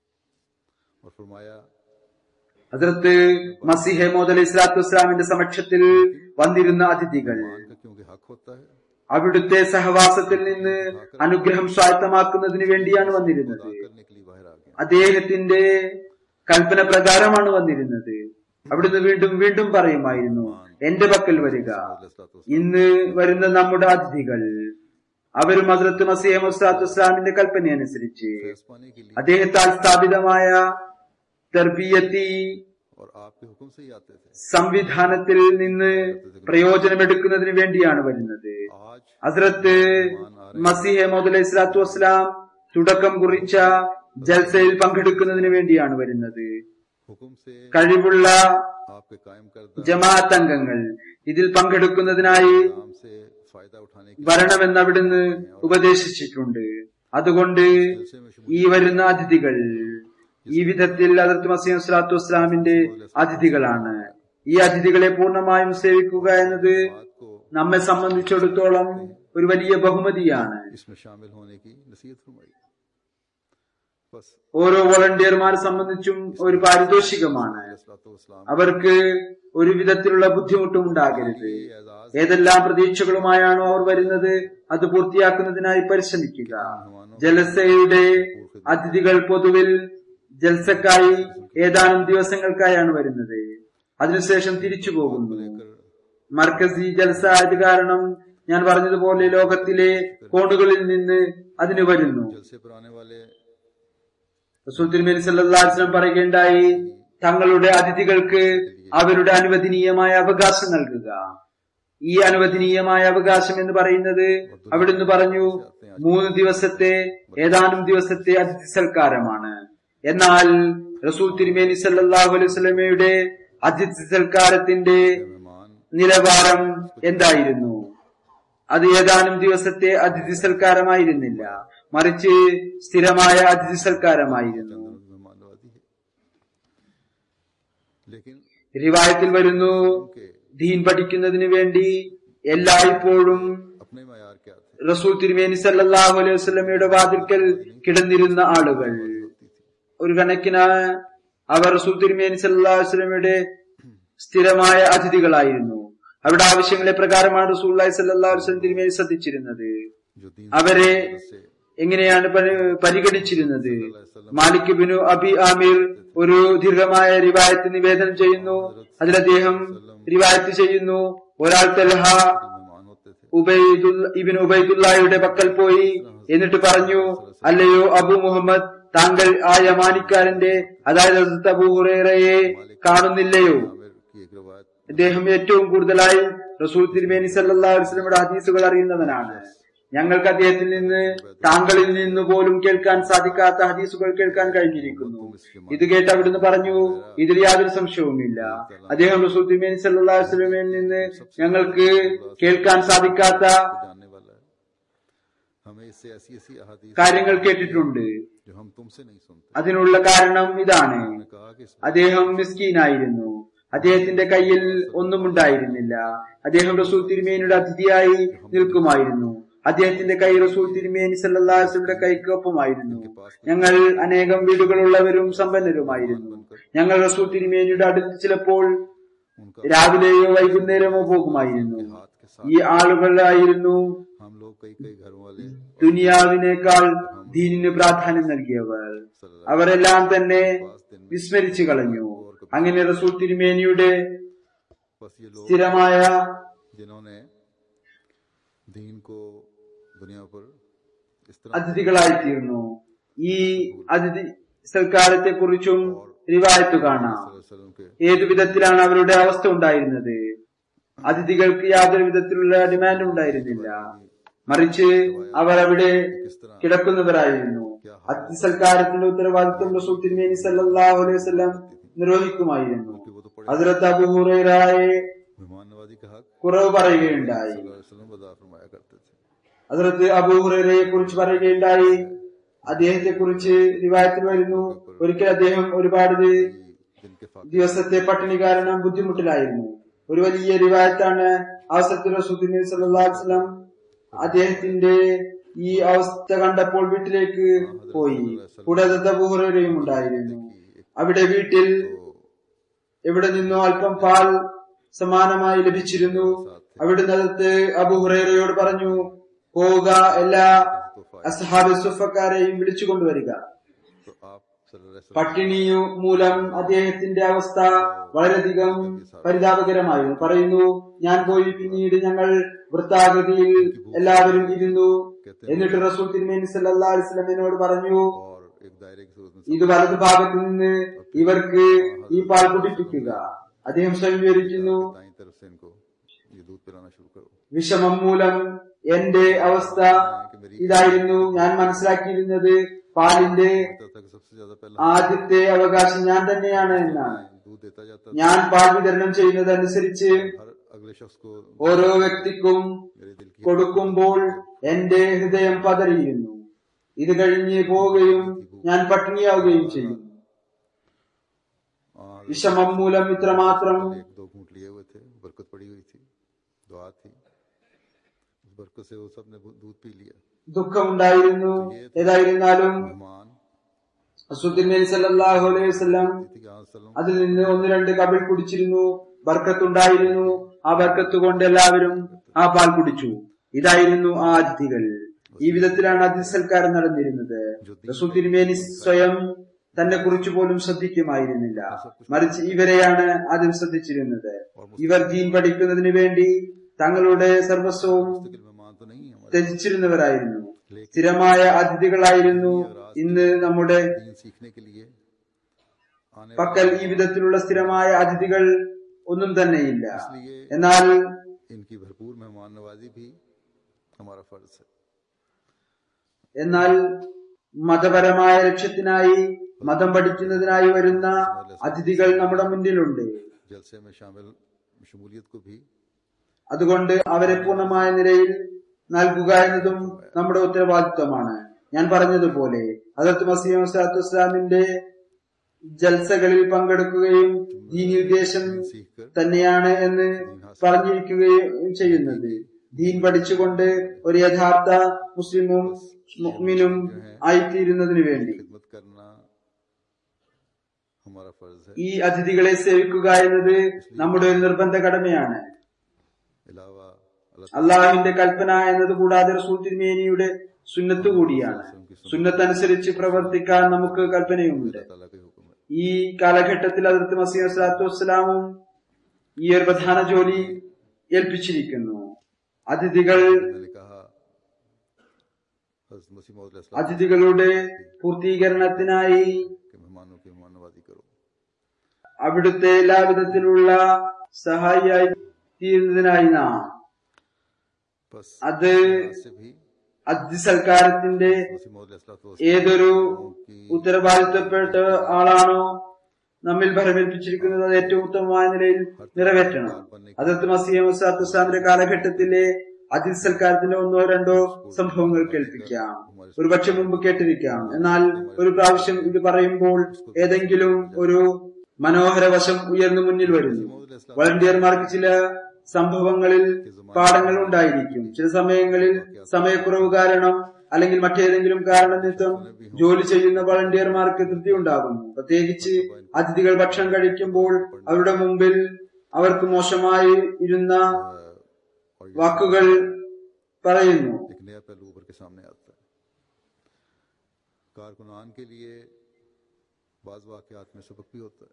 और फरमाया അതിർത്ത് മസിഹെ മോദ് അലൈഹി സ്വലാത്തു വസ്സലാമിന്റെ സമക്ഷത്തിൽ വന്നിരുന്ന അതിഥികൾ मान का क्योंकि हक होता है അവിടുത്തെ സഹവാസത്തിൽ നിന്ന് അനുഗ്രഹം സ്വായത്തമാക്കുന്നതിന് വേണ്ടിയാണ് വന്നിരുന്നത് करने के लिए बाहर आ गया അദ്ദേഹത്തിന്റെ കൽപ്പന പ്രകാരമാണ് വന്നിരുന്നത് അവിടുന്ന് വീണ്ടും വീണ്ടും പറയുമായിരുന്നു എന്റെ പക്കൽ വരിക ഇന്ന് വരുന്ന നമ്മുടെ അതിഥികൾ അവരും ഹസ്രത്ത് മസീഹ് മുസ്ലാത്തു ഇസ്ലാമിന്റെ കൽപ്പന അനുസരിച്ച് फैज पाने के लिए അദ്ദേഹത്താൽ സ്ഥാപിതമായ തർബീയത്തി और आपके हुक्म से ही आते थे സംവിധാനത്തിൽ നിന്ന് പ്രയോജനമെടുക്കുന്നതിന് വേണ്ടിയാണ് വരുന്നത് आज ഹസ്രത്ത് മസിഹെ മോദ് ഇസ്ലാത്തു വസ്സലാം തുടക്കം കുറിച്ച ജൽസയിൽ പങ്കെടുക്കുന്നതിന് വേണ്ടിയാണ് വരുന്നത് हुक्म से കഴിവുള്ള आपके कायम करदा ജമാഅത്ത് അംഗങ്ങൾ ഇതിൽ പങ്കെടുക്കുന്നതിനായി काम से फायदा उठाने के വരണമെന്ന് അവിടുന്ന് ഉപദേശിച്ചിട്ടുണ്ട് അതുകൊണ്ട് जलसे में ഈ വരുന്ന അതിഥികൾ ഈ വിധത്തിൽ അതിർത്ത് മസീം സ്വലാത്തു വസ്സലാമിന്റെ അതിഥികളാണ് ഈ അതിഥികളെ പൂർണ്ണമായും സേവിക്കുക എന്നത് बात को നമ്മെ സംബന്ധിച്ചിടത്തോളം ഒരു വലിയ ബഹുമതിയാണ് इसमें शामिल होने की नसीहत फरमाई बस ഓരോ വോളണ്ടിയർമാരെ സംബന്ധിച്ചും ഒരു പാരിതോഷികമാണ് इस्लाम അവർക്ക് ഒരു വിധത്തിലുള്ള ബുദ്ധിമുട്ടും ഉണ്ടാകരുത് एजाज ഏതെല്ലാം പ്രതീക്ഷകളുമായാണോ അവർ വരുന്നത് അത് പൂർത്തിയാക്കുന്നതിനായി പരിശ്രമിക്കുക ജലസയുടെ അതിഥികൾ പൊതുവിൽ ജൽസക്കായി ഏതാനും ദിവസങ്ങൾക്കായാണ് വരുന്നത് അതിനുശേഷം തിരിച്ചു പോകുന്നു മർക്കസി ജൽസ ആയത് കാരണം ഞാൻ പറഞ്ഞതുപോലെ ലോകത്തിലെ കോണുകളിൽ നിന്ന് അതിന് വരുന്നു जलसे पर आने वाले റസൂൽ തിരുമേനി സല്ലല്ലാഹു അലൈഹി വസല്ലം പറയുകയുണ്ടായി തങ്ങളുടെ അതിഥികൾക്ക് അവരുടെ അനുവദനീയമായ അവകാശം നൽകുക ഈ അനുവദനീയമായ അവകാശം എന്ന് പറയുന്നത് അവിടുന്ന് പറഞ്ഞു മൂന്ന് ദിവസത്തെ ഏതാനും ദിവസത്തെ അതിഥി സൽക്കാരമാണ് എന്നാൽ റസൂൽ തിരുമേനി സല്ലല്ലാഹു അലൈഹി വസല്ലമയുടെ അതിഥി സൽക്കാരത്തിന്റെ मेहमान നിലവാരം എന്തായിരുന്നു അത് ഏതാനും ദിവസത്തെ അതിഥി സൽക്കാരമായിരുന്നില്ല മറിച്ച് സ്ഥിരമായ അതിഥി സൽക്കാരമായിരുന്നു मेहमान नवाजी है लेकिन റിവായത്തിൽ വരുന്നു उनके ദീൻ പഠിക്കുന്നതിന് വേണ്ടി എല്ലായ്പ്പോഴും अपने मैार क्या थे റസൂൽ തിരുമേനി സല്ലല്ലാഹു അലൈഹി വസല്ലമയുടെ വാതിൽക്കൽ കിടന്നിരുന്ന ആളുകൾ ഒരു കണക്കിന് അവർ റസൂൽ തിരുമേനി സല്ലല്ലാഹു അലൈഹി വസല്ലമയുടെ സ്ഥിരമായ അതിഥികളായിരുന്നു അവരുടെ ആവശ്യങ്ങളെ പ്രകാരമാണ് റസൂൽ സല്ലല്ലാഹു അലൈഹി വസല്ലം തിരുമേനി ശ്രദ്ധിച്ചിരുന്നത് जो दीन അവരെ से എങ്ങനെയാണ് പരി- പരിഗണിച്ചിരുന്നത് മാലിക് ബിനു അബി ആമിർ ഒരു ദീർഘമായ റിവായത്ത് നിവേദനം ചെയ്യുന്നു അതിൽ അദ്ദേഹം റിവായത്ത് ചെയ്യുന്നു ഒരാൾ തൽഹ मेहमान होते थे ഉബൈദുൽ ഇബിൻ ഉബൈദുല്ലായുടെ പക്കൽ പോയി എന്നിട്ട് പറഞ്ഞു അല്ലയോ അബു മുഹമ്മദ് താങ്കൾ ആ യമാനിക്കാരന്റെ അതായത് ഹസ്രത്ത് അബൂ ഹുറൈറയെ കാണുന്നില്ലയോ आमिर की एक रवायत അദ്ദേഹം ഏറ്റവും കൂടുതലായി റസൂൽ തിരുമേനി സല്ലല്ലാഹു അലൈഹി വസല്ലമയുടെ ഹദീസുകൾ അറിയുന്നവനാണ് ഞങ്ങൾക്ക് അദ്ദേഹത്തിൽ നിന്ന് താങ്കളിൽ നിന്ന് പോലും കേൾക്കാൻ സാധിക്കാത്ത ഹദീസുകൾ കേൾക്കാൻ കഴിഞ്ഞിരിക്കുന്നു ഇത് കേട്ട് അവിടുന്ന് പറഞ്ഞു ഇതിൽ യാതൊരു സംശയവുമില്ല അദ്ദേഹം റസൂൽ തിരുമേനി സല്ലല്ലാഹു അലൈഹി വസല്ലമയിൽ നിന്ന് ഞങ്ങൾക്ക് കേൾക്കാൻ സാധിക്കാത്ത जानने वाला है हमें इससे ऐसी ऐसी अहादीस കാര്യങ്ങൾ കേട്ടിട്ടുണ്ട് जो हम तुमसे नहीं सुनते അതിനുള്ള കാരണം ഇതാണ് उन्होंने कहा कि इसमें അദ്ദേഹം മിസ്കീനായിരുന്നു അദ്ദേഹത്തിന്റെ കയ്യിൽ ഒന്നും ഉണ്ടായിരുന്നില്ല അദ്ദേഹം റസൂൽ തിരുമേനിയുടെ അതിഥിയായി നിൽക്കുമായിരുന്നു അദ്ദേഹത്തിന്റെ കൈ റസൂൽ തിരുമേനി സല്ലാസ്ലമിയുടെ കൈക്കൊപ്പമായിരുന്നു ഞങ്ങൾ അനേകം വീടുകളുള്ളവരും സമ്പന്നരുമായിരുന്നു ഞങ്ങൾ റസൂൽ തിരുമേനിയുടെ അടുത്ത് ചിലപ്പോൾ उनका രാവിലെയോ വൈകുന്നേരമോ പോകുമായിരുന്നു हाथ के साथ ഈ ആളുകളായിരുന്നു हम लोग कई कई घरों वाले ദുനിയാവിനേക്കാൾ ദീനിന് പ്രാധാന്യം നൽകിയവർ അവരെല്ലാം തന്നെ വിസ്മരിച്ചു കളഞ്ഞു അങ്ങനെ റസൂൽ തിരുമേനിയുടെ बस ये लोग സ്ഥിരമായ जिन्होंने दीन को दुनिया पर इस तरह അതിഥികളായിത്തീർന്നു ഈ അതിഥി സൽക്കാരത്തെ കുറിച്ചും റിവായത്ത് കാണാം वसल्लम के ഏതു വിധത്തിലാണ് അവരുടെ അവസ്ഥ ഉണ്ടായിരുന്നത് അതിഥികൾക്ക് യാതൊരു വിധത്തിലുള്ള ഡിമാൻഡും ഉണ്ടായിരുന്നില്ല മറിച്ച് അവർ അവിടെ കിടക്കുന്നവരായിരുന്നു അതിഥി സൽക്കാരത്തിന്റെ ഉത്തരവാദിത്വം റസൂൽ തിരുമേനി സല്ലല്ലാഹു അലൈഹി വസല്ലം നിർവഹിക്കുമായിരുന്നു कि वो तो पड़े ഹസ്രത്ത് അബൂ ഹുറൈറയെ मेहमान नवाजी का हक കുറവ് പറയുകയുണ്ടായി वसल्लम अदा फरमाया करते थे ഹസ്രത്ത് അബൂ ഹുറൈറയെ കുറിച്ച് പറയുകയുണ്ടായി അദ്ദേഹത്തെ കുറിച്ച് റിവായത്തിൽ വരുന്നു ഒരിക്കൽ അദ്ദേഹം ഒരുപാട് ദി- दिन के फाक ദിവസത്തെ പട്ടിണി കാരണം ബുദ്ധിമുട്ടിലായിരുന്നു ഒരു വലിയ റിവായത്താണ് അവസരത്തിൽ റസൂദുദ്ദീൻ സല്ലല്ലാഹു അലൈഹി വസല്ലം അദ്ദേഹത്തിന്റെ ഈ അവസ്ഥ കണ്ടപ്പോൾ വീട്ടിലേക്ക് പോയി കൂടാതെ അബൂഹുറയും ഉണ്ടായിരുന്നു അവിടെ വീട്ടിൽ എവിടെ നിന്നോ അല്പം പാൽ സമാനമായി ലഭിച്ചിരുന്നു അവിടുന്ന് അതത്ത് അബുഹുറയോട് പറഞ്ഞു പോവുക എല്ലാ അസഹാബ് സുഫക്കാരെയും വിളിച്ചു കൊണ്ടുവരിക तो आप सल्लल्लाहु अलैहि वसल्लम പട്ടിണി മൂലം അദ്ദേഹത്തിന്റെ അവസ്ഥ വളരെയധികം പരിതാപകരമായിരുന്നു പറയുന്നു ഞാൻ പോയി പിന്നീട് ഞങ്ങൾ വൃത്താകൃതിയിൽ എല്ലാവരും ഇരുന്നു എന്നിട്ട് റസൂൽ തിരുമേനി സല്ലല്ലാഹു അലൈഹി വസല്ലമയോട് പറഞ്ഞു और एक दायरे की सूरत में ഇത് വലതു ഭാഗത്ത് നിന്ന് ഇവർക്ക് ഈ പാൽ കുടിപ്പിക്കുക അദ്ദേഹം സ്വയം വിവരിക്കുന്നു दाई तरफ से इनको ये दूध पिलाना शुरू करो വിഷമം മൂലം എന്റെ അവസ്ഥ ഇതായിരുന്നു ഞാൻ മനസ്സിലാക്കിയിരുന്നത് പാലിന്റെ कहता था कि सबसे ज्यादा पहला ആദ്യത്തെ അവകാശം ഞാൻ തന്നെയാണ് എന്നാണ് दूध देता जाता ഞാൻ പാൽ വിതരണം ചെയ്യുന്നതനുസരിച്ച് हर अगले शख्स को ഓരോ വ്യക്തിക്കും मेरे दिल की കൊടുക്കുമ്പോൾ എന്റെ ഹൃദയം പതറിയിരുന്നു ഇത് കഴിഞ്ഞ് പോവുകയും ഞാൻ പട്ടിണിയാവുകയും ചെയ്യും हाँ, വിഷമം മൂലം ഇത്രമാത്രം एक दो घूंट लिए हुए थे बरकत पड़ी हुई थी दुआ थी उस बरकत से वो सब ने दूध पी लिया ദുഃഖമുണ്ടായിരുന്നു ഏതായിരുന്നാലും मेहमान റസൂലുള്ളാഹി സല്ലല്ലാഹു അലൈഹി വസല്ലം थी कि सल्लम അതിൽ നിന്ന് ഒന്ന് രണ്ട് കപിൾ കുടിച്ചിരുന്നു ബർക്കത്തുണ്ടായിരുന്നു ആ ബർക്കത്ത് കൊണ്ട് എല്ലാവരും ആ പാൽ കുടിച്ചു ഇതായിരുന്നു ആ അതിഥികൾ ഈ വിധത്തിലാണ് അതിഥി സൽക്കാരം നടന്നിരുന്നത് റസൂൽ തിരുമേനി സ്വയം തന്നെ കുറിച്ച് പോലും ശ്രദ്ധിക്കുമായിരുന്നില്ല മറിച്ച് ഇവരെയാണ് ആദ്യം ശ്രദ്ധിച്ചിരുന്നത് ഇവർ ദീൻ പഠിക്കുന്നതിന് വേണ്ടി തങ്ങളുടെ സർവസ്വവും मुस्तकिल मेहमान तो नहीं है हमारे ത്യജിച്ചിരുന്നവരായിരുന്നു സ്ഥിരമായ അതിഥികളായിരുന്നു ഇന്ന് നമ്മുടെ दीन सीखने के लिए आने പക്കൽ ഈ വിധത്തിലുള്ള സ്ഥിരമായ അതിഥികൾ ഒന്നും തന്നെയില്ല इसलिए എന്നാൽ इनकी भरपूर मेहमान नवाजी भी हमारा फर्ज है എന്നാൽ മതപരമായ ലക്ഷ്യത്തിനായി മതം പഠിക്കുന്നതിനായി വരുന്ന അതിഥികൾ നമ്മുടെ മുന്നിലുണ്ട് जलसे में शामिल शमूलियत को भी അതുകൊണ്ട് അവരെ പൂർണ്ണമായ നിലയിൽ നൽകുക എന്നതും നമ്മുടെ ഉത്തരവാദിത്വമാണ് ഞാൻ പറഞ്ഞതുപോലെ ഹജറത്ത് മസീം സലാത്തു വസ്സലാമിന്റെ ജൽസകളിൽ പങ്കെടുക്കുകയും ദീനി ഉദ്ദേശം सीख कर തന്നെയാണ് എന്ന് പറഞ്ഞിരിക്കുകയും ചെയ്യുന്നത് ദീൻ പഠിച്ചുകൊണ്ട് ഒരു യഥാർത്ഥ മുസ്ലിമും മുഅ്മിനും ആയിത്തീരുന്നതിനു വേണ്ടി खिदमत करना हमारा फर्ज है ഈ അതിഥികളെ സേവിക്കുക എന്നത് നമ്മുടെ ഒരു നിർബന്ധ കടമയാണ് अलावा अल्लाह അള്ളാഹുവിന്റെ കൽപ്പന എന്നത് കൂടാതെ റസൂൽ തിരുമേനിയുടെ സുന്നത്ത് കൂടിയാണ് സുന്നത്തനുസരിച്ച് പ്രവർത്തിക്കാൻ നമുക്ക് കൽപ്പനയുമുണ്ട് ताला के हुक्म है ഈ കാലഘട്ടത്തിൽ അതിർത്ത് മസീദ് സ്വലാത്തു വസ്സലാമും ഈ ഒരു പ്രധാന ജോലി ഏൽപ്പിച്ചിരിക്കുന്നു അതിഥികൾ मैंने कहा हजरत मसीह मौद अलैहिस्सलाम അതിഥികളുടെ പൂർത്തീകരണത്തിനായി के मेहमानों की मेहमान नवाजी करो അവിടുത്തെ എല്ലാവിധത്തിലുള്ള സഹായിയായി തീരുന്നതിനായി നാം बस അത് आज से भी അതിഥി സൽക്കാരത്തിന്റെ मसीह मौद अलैहिस्सलाम ഏതൊരു की ഉത്തരവാദിത്തപ്പെട്ട ആളാണോ നമ്മിൽ ഭരമേൽപ്പിച്ചിരിക്കുന്നത് അത് ഏറ്റവും ഉത്തമമായ നിലയിൽ നിറവേറ്റണം അതിർത്ത് മസീം മുസാത്തുസ്ലാമിന്റെ കാലഘട്ടത്തിലെ അതിഥി സൽക്കാരത്തിന്റെ ഒന്നോ രണ്ടോ സംഭവങ്ങൾ കേൾപ്പിക്കാം ഒരു പക്ഷെ മുമ്പ് കേട്ടിരിക്കാം എന്നാൽ ഒരു പ്രാവശ്യം ഇത് പറയുമ്പോൾ ഏതെങ്കിലും ഒരു മനോഹര വശം ഉയർന്നു മുന്നിൽ വരുന്നു വളണ്ടിയർമാർക്ക് ചില സംഭവങ്ങളിൽ പാഠങ്ങൾ ഉണ്ടായിരിക്കും ചില സമയങ്ങളിൽ സമയക്കുറവ് കാരണം അല്ലെങ്കിൽ മറ്റേതെങ്കിലും കാരണം നിമിത്തം ജോലി ചെയ്യുന്ന വളണ്ടിയർമാർക്ക് തൃപ്തി ഉണ്ടാകുന്നു പ്രത്യേകിച്ച് അതിഥികൾ ഭക്ഷണം കഴിക്കുമ്പോൾ അവരുടെ മുമ്പിൽ അവർക്ക് മോശമായി ഇരുന്ന और വാക്കുകൾ പറയുന്നു एक नया पहलू उभर के सामने आता है कारकुनान के लिए बाज वाकयात में सबक भी होता है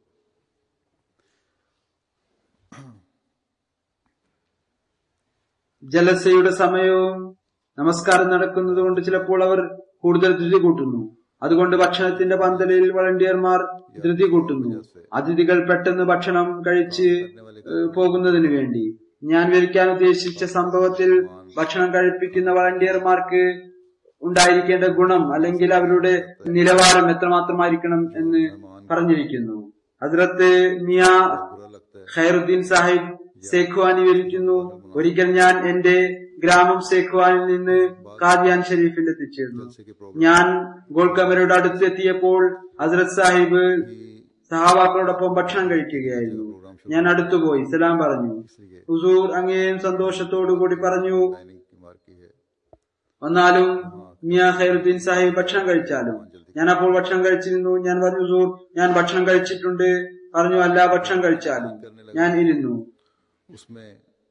ജലസയുടെ സമയവും നമസ്കാരം നടക്കുന്നത് കൊണ്ട് ചിലപ്പോൾ അവർ കൂടുതൽ ധൃതി കൂട്ടുന്നു അതുകൊണ്ട് ഭക്ഷണത്തിന്റെ പന്തലിൽ വളണ്ടിയർമാർ ധൃതി കൂട്ടുന്നു അതിഥികൾ പെട്ടെന്ന് ഭക്ഷണം കഴിച്ച് ഏഹ്, പോകുന്നതിന് വേണ്ടി ഞാൻ വിവരിക്കാൻ ഉദ്ദേശിച്ച സംഭവത്തിൽ ഭക്ഷണം കഴിപ്പിക്കുന്ന വളണ്ടിയർമാർക്ക് ഉണ്ടായിരിക്കേണ്ട ഗുണം അല്ലെങ്കിൽ അവരുടെ നിലവാരം എത്രമാത്രമായിരിക്കണം എന്ന് പറഞ്ഞിരിക്കുന്നു ഹസ്രത്ത് മിയ बुरा लगता है ഖൈറുദ്ദീൻ സാഹിബ് സേഖ്വാനി വിവരിക്കുന്നു ഒരിക്കൽ ഞാൻ എന്റെ ഗ്രാമം സേഖ്വാനിൽ നിന്ന് കാദിയാൻ ഷെരീഫിൽ എത്തിച്ചേർന്നു जलसे के प्रोग्राम ഞാൻ ഗോൾക്കമരയുടെ അടുത്ത് എത്തിയപ്പോൾ ഹസ്രത് സാഹിബ് की സഹാബാക്കളോടൊപ്പം ഭക്ഷണം കഴിക്കുകയായിരുന്നു ഞാൻ അടുത്തുപോയി സലാം പറഞ്ഞു इसलिए ഹുസൂർ അങ്ങേയും സന്തോഷത്തോടു കൂടി പറഞ്ഞു लाइनिंग की मार की है വന്നാലും മിയ ഖൈറുദ്ദീൻ സാഹിബ് ഭക്ഷണം കഴിച്ചാലും ഞാൻ അപ്പോൾ ഭക്ഷണം കഴിച്ചിരുന്നു ഞാൻ പറഞ്ഞു ഹുസൂർ ഞാൻ ഭക്ഷണം കഴിച്ചിട്ടുണ്ട് പറഞ്ഞു അല്ല ഭക്ഷണം കഴിച്ചാലും ഞാൻ ഇരുന്നു उसमें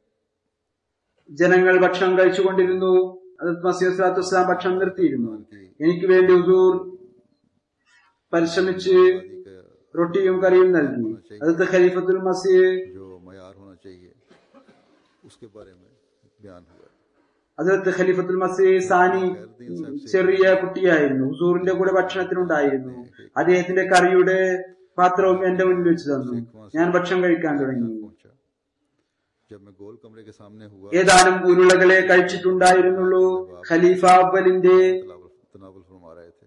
ജനങ്ങൾ ഭക്ഷണം കഴിച്ചുകൊണ്ടിരുന്നു അത് മസീദ് സ്വലാത്തു വസ്സലാം ഭക്ഷണം നിർത്തിയിരുന്നു की എനിക്ക് വേണ്ടി ഹുസൂർ പരിശ്രമിച്ച് आदि का റൊട്ടിയും കറിയും നൽകി അത് ഖലീഫത്തുൽ മസീഹ് जो मैार होना चाहिए उसके बारे में बयान हुआ അതിലത്ത് ഖലീഫത്തുൽ മസീഹ് സാനി ചെറിയ കുട്ടിയായിരുന്നു ഹുസൂറിന്റെ കൂടെ ഭക്ഷണത്തിനുണ്ടായിരുന്നു അദ്ദേഹത്തിന്റെ കറിയുടെ പാത്രവും എന്റെ മുന്നിൽ വെച്ച് തന്നു ഞാൻ ഭക്ഷണം കഴിക്കാൻ തുടങ്ങി पहुंचा जब मैं गोल कमरे के सामने हुआ ഏതാനും ഉരുളകളെ കഴിച്ചിട്ടുണ്ടായിരുന്നുള്ളൂ ഖലീഫ അവലിന്റെ तनावल तनावल फरमा रहे थे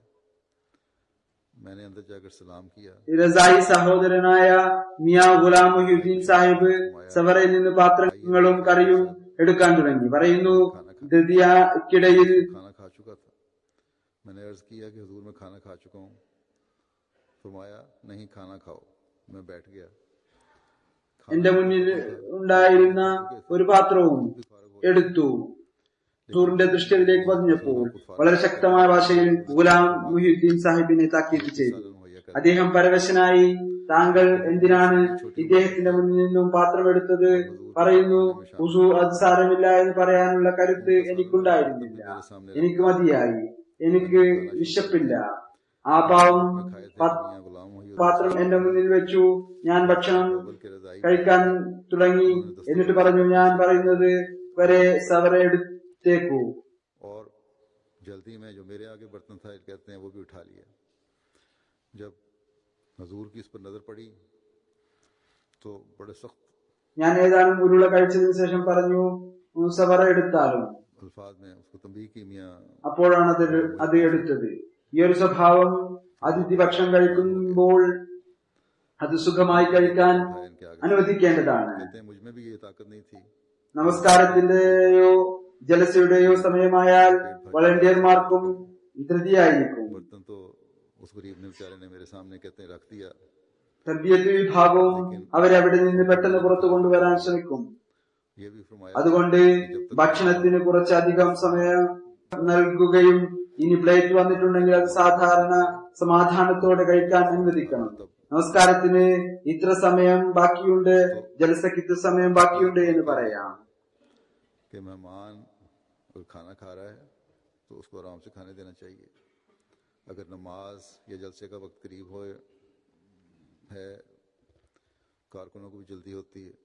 मैंने अंदर जाकर सलाम किया റസായി സഹോദരനായ മിയ ഗുലാം മുഹ്യുദ്ദീൻ സാഹിബ് സവറയിൽ നിന്ന് പാത്രങ്ങളും കറിയും എടുക്കാൻ തുടങ്ങി പറയുന്നു ധൃതിയക്കിടയിൽ खाना खा चुका था मैंने अर्ज किया कि हजूर मैं खाना खा चुका हूँ फरमाया नहीं खाना खाओ मैं बैठ गया എന്റെ മുന്നിൽ ഉണ്ടായിരുന്ന ഒരു പാത്രവും എടുത്തു സൂറിന്റെ ദൃഷ്ടിയിലേക്ക് പതിഞ്ഞപ്പോൾ വളരെ ശക്തമായ ഭാഷയിൽ ഗുലാം മുഹ്യുദ്ദീൻ സാഹിബിനെ താക്കീത് ചെയ്തു मुहैया कर അദ്ദേഹം പരവശനായി താങ്കൾ എന്തിനാണ് ഇദ്ദേഹത്തിന്റെ മുന്നിൽ നിന്നും പാത്രം എടുത്തത് പറയുന്നു ഉസു അത് സാരമില്ല എന്ന് പറയാനുള്ള കരുത്ത് എനിക്കുണ്ടായിരുന്നില്ല എനിക്ക് മതിയായി എനിക്ക് വിശപ്പില്ല ആ പാവം खाए थे പ- मियां गुलाम हुई പാത്രം എന്റെ മുന്നിൽ വെച്ചു ഞാൻ ഭക്ഷണം बल्कि रजाई കഴിക്കാൻ തുടങ്ങി എന്നിട്ട് പറഞ്ഞു ഞാൻ പറയുന്നത് വരെ സവറ എടുത്തേക്കൂ और जल्दी में जो मेरे आगे बर्तन था कहते हैं वो भी उठा लिया जब हजूर की इस पर नजर पड़ी तो बड़े सख्त ഞാൻ ഏതാനും ഉരുള കഴിച്ചതിന് ശേഷം പറഞ്ഞു "ഉം, സവറ എടുത്താലും अल्फाज में उसको तंबी की मियाँ അപ്പോഴാണ് അത് അത് എടുത്തത് ഈ ഒരു സ്വഭാവം അതിഥി ഭക്ഷണം കഴിക്കുമ്പോൾ അത് സുഖമായി കഴിക്കാൻ था इनके आगे അനുവദിക്കേണ്ടതാണ് कहते हैं मुझ में भी ये ताकत नहीं थी നമസ്കാരത്തിന്റെയോ ജലസയുടെയോ സമയമായാൽ വളണ്ടിയർമാർക്കും ധൃതിയായിരിക്കും बर्तन तो उस गरीब ने बेचारे ने मेरे सामने कहते हैं रख दिया തർബിയത്ത് വിഭാഗവും അവരവിടെ നിന്ന് പെട്ടെന്ന് പുറത്തു കൊണ്ടുവരാൻ ശ്രമിക്കും ये भी फरमाया അതുകൊണ്ട് ഭക്ഷണത്തിന് കുറച്ചധികം സമയം നൽകുകയും ഇനി പ്ലേറ്റ് വന്നിട്ടുണ്ടെങ്കിൽ അത് സാധാരണ സമാധാനത്തോടെ കഴിക്കാൻ അനുവദിക്കണം നമസ്കാരത്തിന് ഇത്ര സമയം ബാക്കിയുണ്ട് ജലസയ്ക്ക് ഇത്ര സമയം ബാക്കിയുണ്ട് എന്ന് പറയാം कि मेहमान अगर खाना खा रहा है तो उसको आराम से खाने देना चाहिए अगर नमाज या जलसे का वक्त करीब हो है कारकुनों को भी जल्दी होती है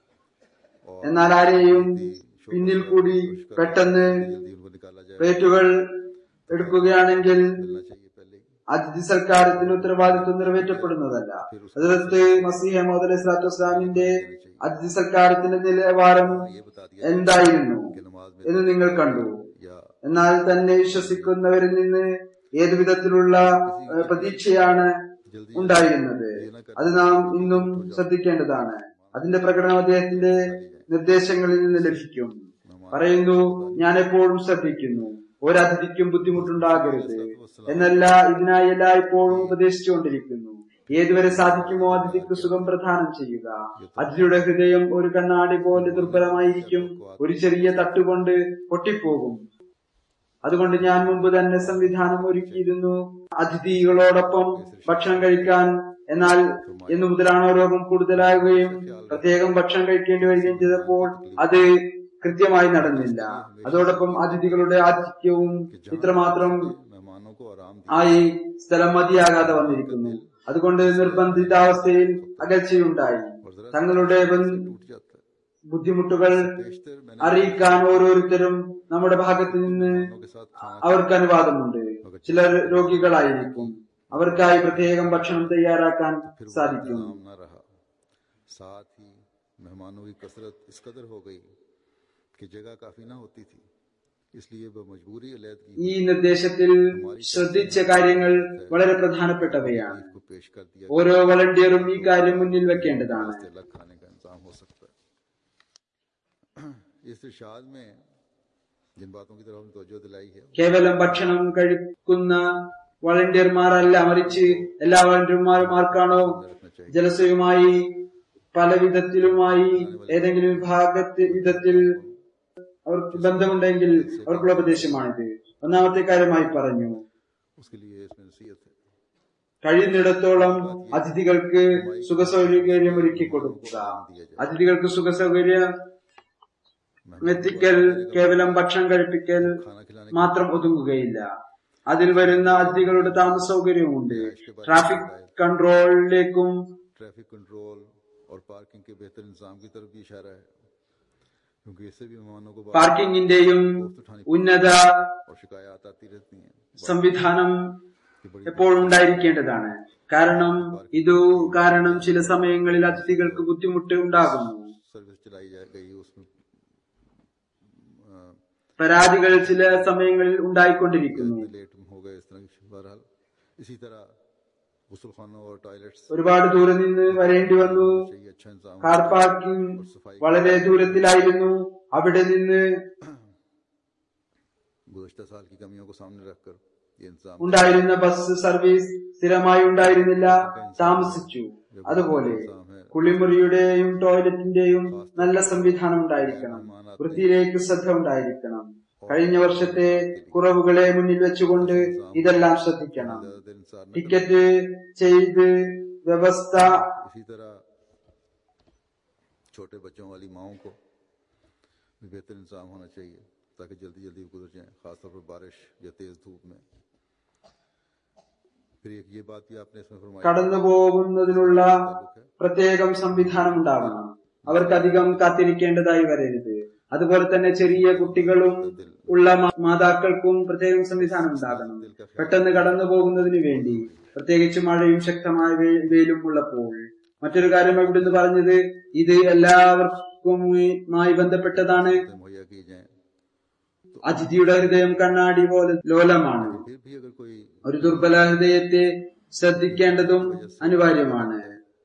और എന്നാൽ ആരെയും പിന്നിൽ കൂടി പെട്ടെന്ന് जल्दी उनको निकाला जाए പ്ലേറ്റുകൾ എടുക്കുകയാണെങ്കിൽ मिलना चाहिए पहले ही അതിഥി സൽക്കാരത്തിന് ഉത്തരവാദിത്വം നിറവേറ്റപ്പെടുന്നതല്ല അതിർത്ത് മസീഹ മോദ് അലൈഹിസ്ലാത്തു വസ്സലാമിന്റെ അതിഥി സൽക്കാരത്തിന്റെ നിലവാരം ये बता दिया എന്തായിരുന്നു कि नमाज में എന്ന് നിങ്ങൾ കണ്ടു या എന്നാൽ തന്നെ വിശ്വസിക്കുന്നവരിൽ നിന്ന് ഏതു വിധത്തിലുള്ള ഏഹ്, പ്രതീക്ഷയാണ് ഉണ്ടായിരുന്നത് അത് നാം ഇന്നും ശ്രദ്ധിക്കേണ്ടതാണ് അതിന്റെ പ്രകടനം അദ്ദേഹത്തിന്റെ നിർദ്ദേശങ്ങളിൽ നിന്ന് ലഭിക്കും പറയുന്നു ഞാൻ എപ്പോഴും ശ്രദ്ധിക്കുന്നു ഒരതിഥിക്കും ബുദ്ധിമുട്ടുണ്ടാകരുത് എന്നല്ല ഇതിനായി എല്ലായ്പ്പോഴും ഉപദേശിച്ചുകൊണ്ടിരിക്കുന്നു ഏതുവരെ സാധിക്കുമോ അതിഥിക്ക് സുഖം പ്രദാനം ചെയ്യുക അതിഥിയുടെ ഹൃദയം ഒരു കണ്ണാടി പോലെ ദുർബലമായിരിക്കും ഒരു ചെറിയ തട്ടുകൊണ്ട് പൊട്ടിപ്പോകും അതുകൊണ്ട് ഞാൻ മുമ്പ് തന്നെ സംവിധാനം ഒരുക്കിയിരുന്നു അതിഥികളോടൊപ്പം ഭക്ഷണം കഴിക്കാൻ എന്നാൽ എന്നു മുതലാണോ രോഗം കൂടുതലാകുകയും പ്രത്യേകം ഭക്ഷണം കഴിക്കേണ്ടി വരികയും ചെയ്തപ്പോൾ അത് കൃത്യമായി നടന്നില്ല അതോടൊപ്പം അതിഥികളുടെ ആതിഥ്യവും ഇത്രമാത്രം मेहमानों को आराम ആയി സ്ഥലം മതിയാകാതെ വന്നിരിക്കുന്നു അതുകൊണ്ട് നിർബന്ധിതാവസ്ഥയിൽ അകൽച്ചയുണ്ടായി തങ്ങളുടെ ബന്ധ- टूट जाता है ബുദ്ധിമുട്ടുകൾ बेशतर मैंने അറിയിക്കാൻ ഓരോരുത്തരും നമ്മുടെ ഭാഗത്ത് നിന്ന് मेहमानों के साथ खाना അവർക്ക് അനുവാദമുണ്ട് ചിലർ രോഗികളായിരിക്കും അവർക്കായി പ്രത്യേകം ഭക്ഷണം തയ്യാറാക്കാൻ फिर वो സാധിക്കും इंतजाम न रहा साथ ही मेहमानों की कसरत इस कदर हो गई कि जगह काफी ना होती थी इसलिए वह मजबूरी अलहदगी ഈ നിർദ്ദേശത്തിൽ ശ്രദ്ധിച്ച കാര്യങ്ങൾ വളരെ പ്രധാനപ്പെട്ടവയാണ് को पेश कर दिया ഓരോ വളണ്ടിയറും ഈ കാര്യം മുന്നിൽ വെക്കേണ്ടതാണ് कि अलग खाने का इंतजाम हो सकता है इस इरशाद में जिन बातों की तरफ हमने तवज्जो दिलाई है കേവലം ഭക്ഷണം കഴിക്കുന്ന വളണ്ടിയർമാരല്ല മറിച്ച് എല്ലാ വളണ്ടിയർമാരും ആർക്കാണോ रखना चाहिए ജലസയുമായി പല വിധത്തിലുമായി ഏതെങ്കിലും വിഭാഗത്തിൽ വിധത്തിൽ അവർക്ക് ബന്ധമുണ്ടെങ്കിൽ അവർക്കുള്ള ഉപദേശമാണിത് ഒന്നാമത്തെ കാര്യമായി പറഞ്ഞു उसके लिए इसमें नसीहत है കഴിയുന്നിടത്തോളം അതിഥികൾക്ക് സുഖസൗകര്യം ഒരുക്കി കൊടുക്കുക അതിഥികൾക്ക് സുഖസൗകര്യം എത്തിക്കൽ കേവലം ഭക്ഷണം കഴിപ്പിക്കൽ खाना खिलाने മാത്രം ഒതുങ്ങുകയില്ല അതിൽ വരുന്ന അതിഥികളുടെ താമസ സൗകര്യവുമുണ്ട് ട്രാഫിക് കൺട്രോളിലേക്കും ट्रैफिक कंट्रोल और पार्किंग के बेहतर इंतजाम की तरफ भी इशारा है क्योंकि इससे भी मेहमानों को बार പാർക്കിങ്ങിന്റെയും ഉന്നത और शिकायत आती रहती हैं സംവിധാനം कि बड़ी എപ്പോഴും ഉണ്ടായിരിക്കേണ്ടതാണ് കാരണം ഇതു കാരണം ചില സമയങ്ങളിൽ അതിഥികൾക്ക് ബുദ്ധിമുട്ട് ഉണ്ടാകുന്നു सर्विस चलाई जा गई उसमें अ, പരാതികൾ ചില സമയങ്ങളിൽ ഉണ്ടായിക്കൊണ്ടിരിക്കുന്നു लेट हो गए इस तरह की बहरहाल इसी तरह गुसल खानों और टॉयलेट्स ഒരുപാട് ദൂരെ നിന്ന് വരേണ്ടി വന്നു चाहिए अच्छा इंतजाम കാർ പാർക്കിംഗ് വളരെ ദൂരത്തിലായിരുന്നു അവിടെ നിന്ന് गुजशत साल की कमियों को सामने रखकर ये इंतजाम ഉണ്ടായിരുന്ന ബസ് സർവീസ് സ്ഥിരമായി ഉണ്ടായിരുന്നില്ല താമസിച്ചു അതുപോലെ കുളിമുറിയുടെയും ടോയ്ലറ്റിന്റെയും നല്ല സംവിധാനം ഉണ്ടായിരിക്കണം വൃത്തിയിലേക്ക് ശ്രദ്ധ ഉണ്ടായിരിക്കണം കഴിഞ്ഞ വർഷത്തെ കുറവുകളെ മുന്നിൽ വെച്ചുകൊണ്ട് ഇതെല്ലാം ശ്രദ്ധിക്കണം ज्यादा देर इंतजार न ടിക്കറ്റ് ചെയ്ത് വ്യവസ്ഥ इसी तरह छोटे बच्चों वाली माओं को भी बेहतर इंतजाम होना चाहिए ताकि जल्दी जल्दी गुजर जाएं खासतौर पर बारिश या तेज धूप में फिर एक ये बात भी आपने इसमें फरमाई കടന്നു പോകുന്നതിനുള്ള പ്രത്യേകം സംവിധാനം ഉണ്ടാവണം അവർക്കധികം കാത്തിരിക്കേണ്ടതായി വരരുത് അതുപോലെ തന്നെ ചെറിയ കുട്ടികളും ഉള്ള മാ- മാതാക്കൾക്കും പ്രത്യേകം സംവിധാനം ഉണ്ടാകണം പെട്ടെന്ന് കടന്നു പോകുന്നതിന് വേണ്ടി പ്രത്യേകിച്ച് മഴയും ശക്തമായ വെ- വെയിലും ഉള്ളപ്പോൾ മറ്റൊരു കാര്യം ഇവിടുന്ന് പറഞ്ഞത് ഇത് എല്ലാവർക്കുമായി ബന്ധപ്പെട്ടതാണ് मुहैया की जाए അതിഥിയുടെ ഹൃദയം കണ്ണാടി പോലെ ലോലമാണ് फिर भी अगर कोई ഒരു ദുർബല ഹൃദയത്തെ ശ്രദ്ധിക്കേണ്ടതും അനിവാര്യമാണ്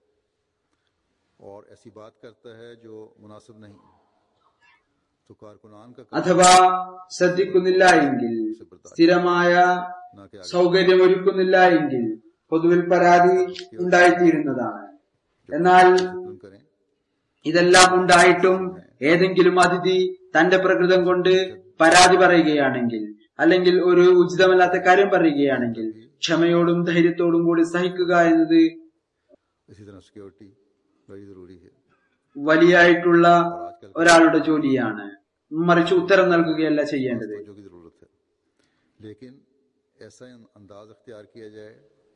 और ऐसी बात करता है जो मुनासिब नहीं तो कारकुनान का അഥവാ ശ്രദ്ധിക്കുന്നില്ല എങ്കിൽ സ്ഥിരമായ ना कि आगे സൗകര്യം ഒരുക്കുന്നില്ല എങ്കിൽ പൊതുവിൽ പരാതി ഉണ്ടായിത്തീരുന്നതാണ് എന്നാൽ डिसिप्लिन करें ഇതെല്ലാം ഉണ്ടായിട്ടും ഏതെങ്കിലും അതിഥി തന്റെ പ്രകൃതം കൊണ്ട് പരാതി പറയുകയാണെങ്കിൽ അല്ലെങ്കിൽ ഒരു ഉചിതമല്ലാത്ത കാര്യം പറയുകയാണെങ്കിൽ ക്ഷമയോടും ധൈര്യത്തോടും കൂടി സഹിക്കുക എന്നത് इसी तरह सिक्योरिटी बड़ी जरूरी है വലിയായിട്ടുള്ള ഒരാളുടെ ജോലിയാണ് മറിച്ച് ഉത്തരം നൽകുകയല്ല ചെയ്യേണ്ടത് जो की जरूरत है लेकिन ऐसा अंदाज अख्तियार किया जाए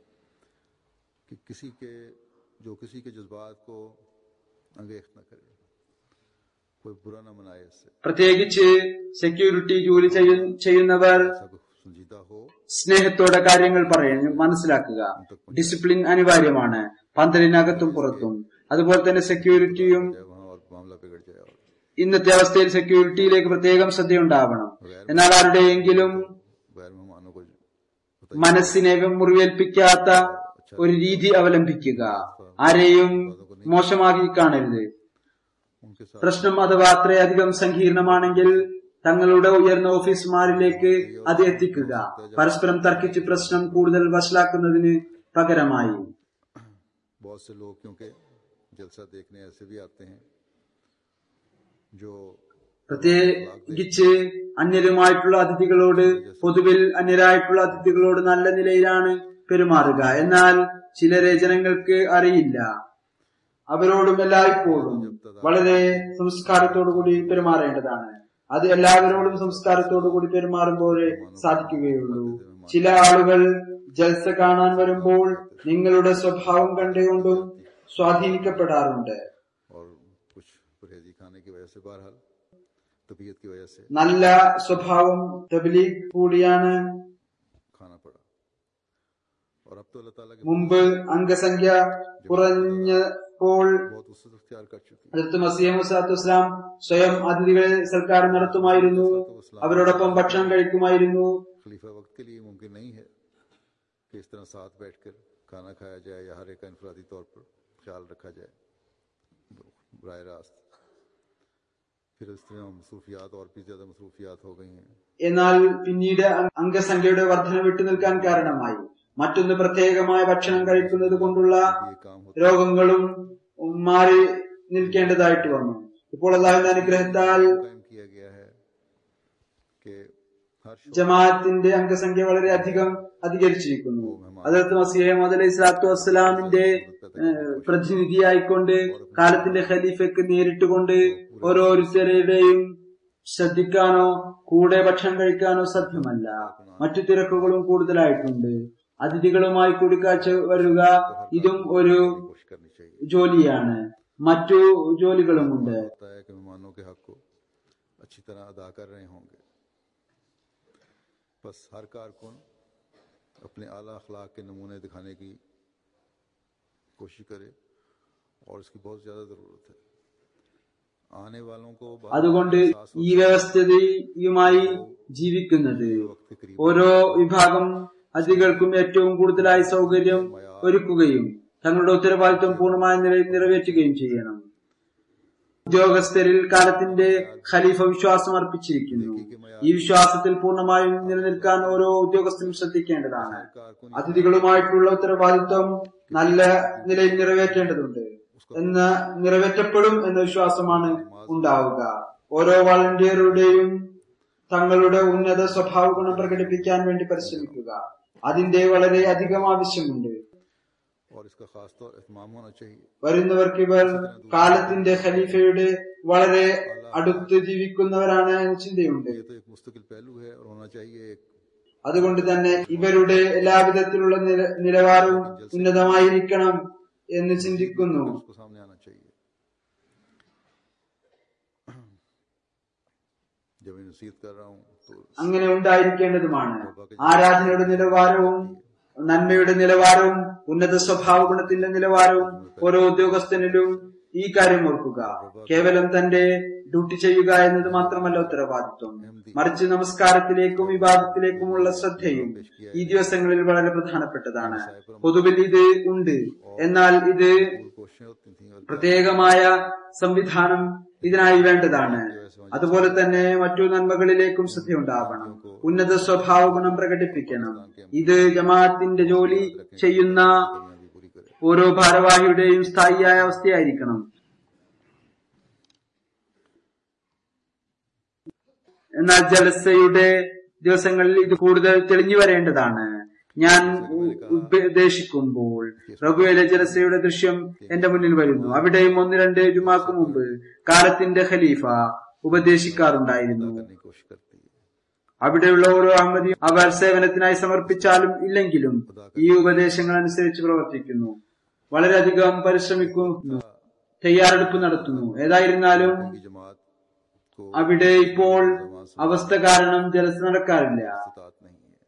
कि किसी के जो किसी के जज्बात को अंगेख न करे कोई बुरा न मनाए इससे പ്രത്യേകിച്ച് സെക്യൂരിറ്റി ജോലി ചെയ്യ- ചെയ്യുന്നവർ सब संजीदा हो സ്നേഹത്തോടെ കാര്യങ്ങൾ പറയുന്നു മനസ്സിലാക്കുക ഡിസിപ്ലിൻ അനിവാര്യമാണ് പന്തലിനകത്തും പുറത്തും അതുപോലെ തന്നെ സെക്യൂരിറ്റിയും जाए वहाँ और मामला बिगड़ जाए और ഇന്നത്തെ അവസ്ഥയിൽ സെക്യൂരിറ്റിയിലേക്ക് പ്രത്യേകം ശ്രദ്ധയുണ്ടാവണം എന്നാൽ ആരുടെയെങ്കിലും गैर मेहमानों को മനസ്സിനെ മുറിവേൽപ്പിക്കാത്ത ഒരു രീതി അവലംബിക്കുക ആരെയും മോശമാക്കി കാണരുത് उनके साथ പ്രശ്നം അഥവാ അത്രയധികം സങ്കീർണമാണെങ്കിൽ തങ്ങളുടെ ഉയർന്ന ഓഫീസർമാരിലേക്ക് അത് എത്തിക്കുക പരസ്പരം തർക്കിച്ച് പ്രശ്നം കൂടുതൽ വഷളാക്കുന്നതിന് പകരമായി बहुत से लोग क्योंकि जलसा देखने ऐसे भी आते हैं जो പ്രത്യേകിച്ച് അന്യരുമായിട്ടുള്ള അതിഥികളോട് പൊതുവിൽ അന്യരായിട്ടുള്ള അതിഥികളോട് നല്ല നിലയിലാണ് പെരുമാറുക എന്നാൽ ചിലരെ ജനങ്ങൾക്ക് അറിയില്ല അവരോടും എല്ലായ്പ്പോഴും വളരെ സംസ്കാരത്തോടു കൂടി പെരുമാറേണ്ടതാണ് അത് എല്ലാവരോടും സംസ്കാരത്തോടു കൂടി പെരുമാറുമ്പോഴേ സാധിക്കുകയുള്ളൂ ചില ആളുകൾ ജൽസ കാണാൻ വരുമ്പോൾ നിങ്ങളുടെ സ്വഭാവം കണ്ടുകൊണ്ടും സ്വാധീനിക്കപ്പെടാറുണ്ട് और कुछ परहेजी खाने की वजह से बहरहाल तबीयत की वजह से നല്ല സ്വഭാവം തബ്ലീഗ് കൂടിയാണ് खाना पड़ा और अब तो अल्लाह ताला के മുമ്പ് അംഗസംഖ്യ കുറഞ്ഞപ്പോൾ बहुत उससे अख्तियार कर चुकी है ഹജരത്ത് മസീഹ് മുസാത്തു ഇസ്ലാം സ്വയം അതിഥികളെ സൽക്കാരം നടത്തുമായിരുന്നു അവരോടൊപ്പം ഭക്ഷണം കഴിക്കുമായിരുന്നു खलीफा वक्त के लिए मुमकिन नहीं है कि इस तरह साथ बैठकर खाना खाया जाए या हर एक का इनफरादी तौर पर ख्याल रखा जाए बर रास्त फिर इस तरह मसरूफियात और भी ज्यादा मसरूफियात हो गई हैं എന്നാൽ പിന്നീട് അ- അംഗസംഖ്യയുടെ വർധന വിട്ടുനിൽക്കാൻ കാരണമായി മറ്റൊന്ന് പ്രത്യേകമായ ഭക്ഷണം കഴിക്കുന്നത് കൊണ്ടുള്ള ये काम होता രോഗങ്ങളും മാറി നിൽക്കേണ്ടതായിട്ട് വന്നു ഇപ്പോൾ അള്ളാഹുവിന്റെ അനുഗ്രഹത്താൽ कायम किया गया है कि हर शो ജമാഅത്തിന്റെ അംഗസംഖ്യ വളരെയധികം അധികരിച്ചിരിക്കുന്നു അതിർത്ത് മസീഹ് അലൈഹി സ്വലാത്തു വസ്സലാമിന്റെ ഏഹ്, പ്രതിനിധിയായിക്കൊണ്ട് കാലത്തിന്റെ ഖലീഫയ്ക്ക് നേരിട്ടുകൊണ്ട് ഓരോരുത്തരുടെയും ശ്രദ്ധിക്കാനോ കൂടെ ഭക്ഷണം കഴിക്കാനോ സാധ്യമല്ല മറ്റു തിരക്കുകളും കൂടുതലായിട്ടുണ്ട് അതിഥികളുമായി കൂടിക്കാഴ്ച വരിക ഇതും ഒരു कोशिश करनी चाहिए ജോലിയാണ് മറ്റു ജോലികളുമുണ്ട് होता है कि मेहमानों के हक को अच्छी तरह अदा कर रहे होंगे बस हर कारकुन अपने आला अखलाक के नमूने दिखाने की कोशिश करे और इसकी बहुत ज़्यादा ज़रूरत है आने वालों को बाद में അതുകൊണ്ട് एहसास ഈ വ്യവസ്ഥതയുമായി ജീവിക്കുന്നത് वक्त के करीब ഓരോ വിഭാഗം അതിഥികൾക്കും ഏറ്റവും കൂടുതലായി സൗകര്യം ഒരുക്കുകയും തങ്ങളുടെ ഉത്തരവാദിത്വം പൂർണ്ണമായ നിലയിൽ നിറവേറ്റുകയും ചെയ്യണം ഉദ്യോഗസ്ഥരിൽ കാലത്തിന്റെ ഖലീഫ വിശ്വാസം അർപ്പിച്ചിരിക്കുന്നു ഈ വിശ്വാസത്തിൽ പൂർണ്ണമായും നിലനിൽക്കാൻ ഓരോ ഉദ്യോഗസ്ഥനും ശ്രദ്ധിക്കേണ്ടതാണ് कारकुन അതിഥികളുമായിട്ടുള്ള ഉത്തരവാദിത്വം നല്ല നിലയിൽ നിറവേറ്റേണ്ടതുണ്ട് എന്ന് നിറവേറ്റപ്പെടും എന്ന വിശ്വാസമാണ് ഉണ്ടാവുക ഓരോ വളണ്ടിയറുടെയും തങ്ങളുടെ ഉന്നത സ്വഭാവ ഗുണം പ്രകടിപ്പിക്കാൻ വേണ്ടി പരിശ്രമിക്കുക അതിന്റെ വളരെ അധികം ആവശ്യമുണ്ട് और इसका खास तौर एहतमाम होना चाहिए വരുന്നവർക്ക് ഇവർ കാലത്തിന്റെ ഖലീഫയുടെ വളരെ അടുത്ത് ജീവിക്കുന്നവരാണ് എന്ന ചിന്തയുണ്ട് ये तो एक मुस्तकिल पहलू है और होना चाहिए एक അതുകൊണ്ട് തന്നെ ഇവരുടെ എല്ലാവിധത്തിലുള്ള നില- നിലവാരവും ഉന്നതമായിരിക്കണം എന്ന് ചിന്തിക്കുന്നു उसको सामने आना चाहिए जब मैं नसीहत कर रहा हूँ तो അങ്ങനെ ഉണ്ടായിരിക്കേണ്ടതുമാണ് ആരാധനയുടെ നിലവാരവും നന്മയുടെ നിലവാരവും ഉന്നത സ്വഭാവ ഗുണത്തിന്റെ നിലവാരവും ഓരോ ഉദ്യോഗസ്ഥനിലും ഈ കാര്യം ഓർക്കുക കേവലം തന്റെ ഡ്യൂട്ടി ചെയ്യുക എന്നത് മാത്രമല്ല ഉത്തരവാദിത്വം മറിച്ച് നമസ്കാരത്തിലേക്കും വിവാദത്തിലേക്കുമുള്ള ശ്രദ്ധയും ഈ ദിവസങ്ങളിൽ വളരെ പ്രധാനപ്പെട്ടതാണ് പൊതുവിൽ ഇത് ഉണ്ട് എന്നാൽ ഇത് पूरी कोशिशें होती थी और പ്രത്യേകമായ സംവിധാനം ഇതിനായി വേണ്ടതാണ് അതുപോലെ തന്നെ മറ്റു നന്മകളിലേക്കും ശ്രദ്ധയുണ്ടാവണം ഉന്നത സ്വഭാവ ഗുണം പ്രകടിപ്പിക്കണം ഇത് ജമാഅത്തിന്റെ ജോലി ചെയ്യുന്ന कमियां भी पूरी करे ഓരോ ഭാരവാഹിയുടെയും സ്ഥായിയായ അവസ്ഥയായിരിക്കണം എന്നാൽ ജലസയുടെ ദിവസങ്ങളിൽ ഇത് കൂടുതൽ തെളിഞ്ഞു വരേണ്ടതാണ് ഞാൻ ഉ- ഉപദേശിക്കുമ്പോൾ റബുവിലെ ജലസയുടെ ദൃശ്യം എന്റെ മുന്നിൽ വരുന്നു അവിടെയും ഒന്ന് രണ്ട് ജുമാക്ക് മുമ്പ് കാലത്തിന്റെ ഖലീഫ ഉപദേശിക്കാറുണ്ടായിരുന്നു करने की कोशिश करती है അവിടെയുള്ള ഓരോ അഹമ്മദിയും അവർ സേവനത്തിനായി സമർപ്പിച്ചാലും ഇല്ലെങ്കിലും ഈ ഉപദേശങ്ങൾ അനുസരിച്ച് പ്രവർത്തിക്കുന്നു വളരെയധികം പരിശ്രമിക്കുന്നു തയ്യാറെടുപ്പ് നടത്തുന്നു ഏതായിരുന്നാലും की जमात को അവിടെ ഇപ്പോൾ അവസ്ഥ കാരണം ജലസ നടക്കാറില്ല इस्तात नहीं है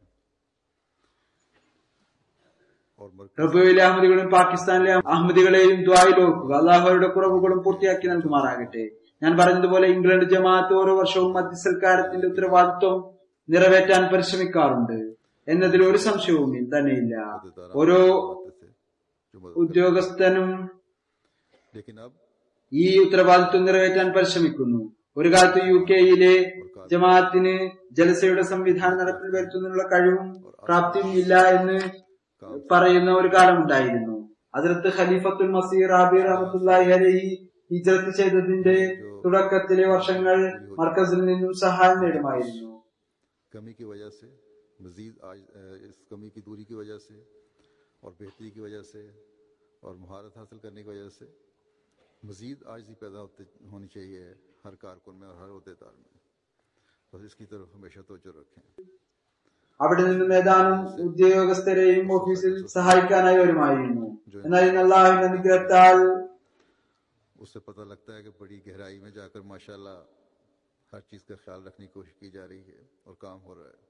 और मरकज പ്രഭുവിലെ അഹമ്മദികളും പാകിസ്ഥാനിലെ അഹമ്മദികളെയും ദ്വായിൽ ഓർക്കുക അള്ളാഹുയുടെ കുറവുകളും പൂർത്തിയാക്കി നൽകുമാറാകട്ടെ ഞാൻ പറഞ്ഞതുപോലെ ഇംഗ്ലണ്ട് ജമാഅത്ത് ഓരോ വർഷവും മധ്യസൽക്കാരത്തിന്റെ ഉത്തരവാദിത്വം നിറവേറ്റാൻ പരിശ്രമിക്കാറുണ്ട് എന്നതിൽ ഒരു സംശയവും തന്നെയില്ല ഓരോ से जो मदद ഉദ്യോഗസ്ഥനും लेकिन अब ഈ ഉത്തരവാദിത്വം നിറവേറ്റാൻ പരിശ്രമിക്കുന്നു ഒരു കാലത്ത് യു കെയിലെ ജമാഅത്തിന് ജലസയുടെ സംവിധാനം നടപ്പിൽ വരുത്തുന്നതിനുള്ള കഴിവും പ്രാപ്തിയും ഇല്ല എന്ന് പറയുന്ന ഒരു കാലമുണ്ടായിരുന്നു അതിർത്ത് ഖലീഫത്തുൽ മസീർ ആബിർ റഹമത്തുല്ലാഹി അലഹി ഹിജ്രത്ത് ചെയ്തതിന്റെ തുടക്കത്തിലെ വർഷങ്ങൾ മർക്കസിൽ നിന്നും സഹായം നേടുമായിരുന്നു कमी की वजह से मजीद आज अ, इस कमी की दूरी की वजह से और बेहतरी की वजह से और महारत हासिल करने की वजह से मजीद आजी पैदा होते होनी चाहिए हर कारकुन में और हर अहदेदार में बस इसकी तरफ हमेशा तवज्जो रखें അവിടെ നിന്നും ഏതാനും ഉദ്യോഗസ്ഥരെയും ഓഫീസിൽ സഹായിക്കാനായി വരുമായിരുന്നു എന്നാൽ ഇന്ന് അള്ളാഹുവിന്റെ അനുഗ്രഹത്താൽ उससे पता लगता है कि बड़ी गहराई में जाकर माशाल्लाह हर चीज़ का ख्याल रखने की कोशिश की जा रही है और काम हो रहा है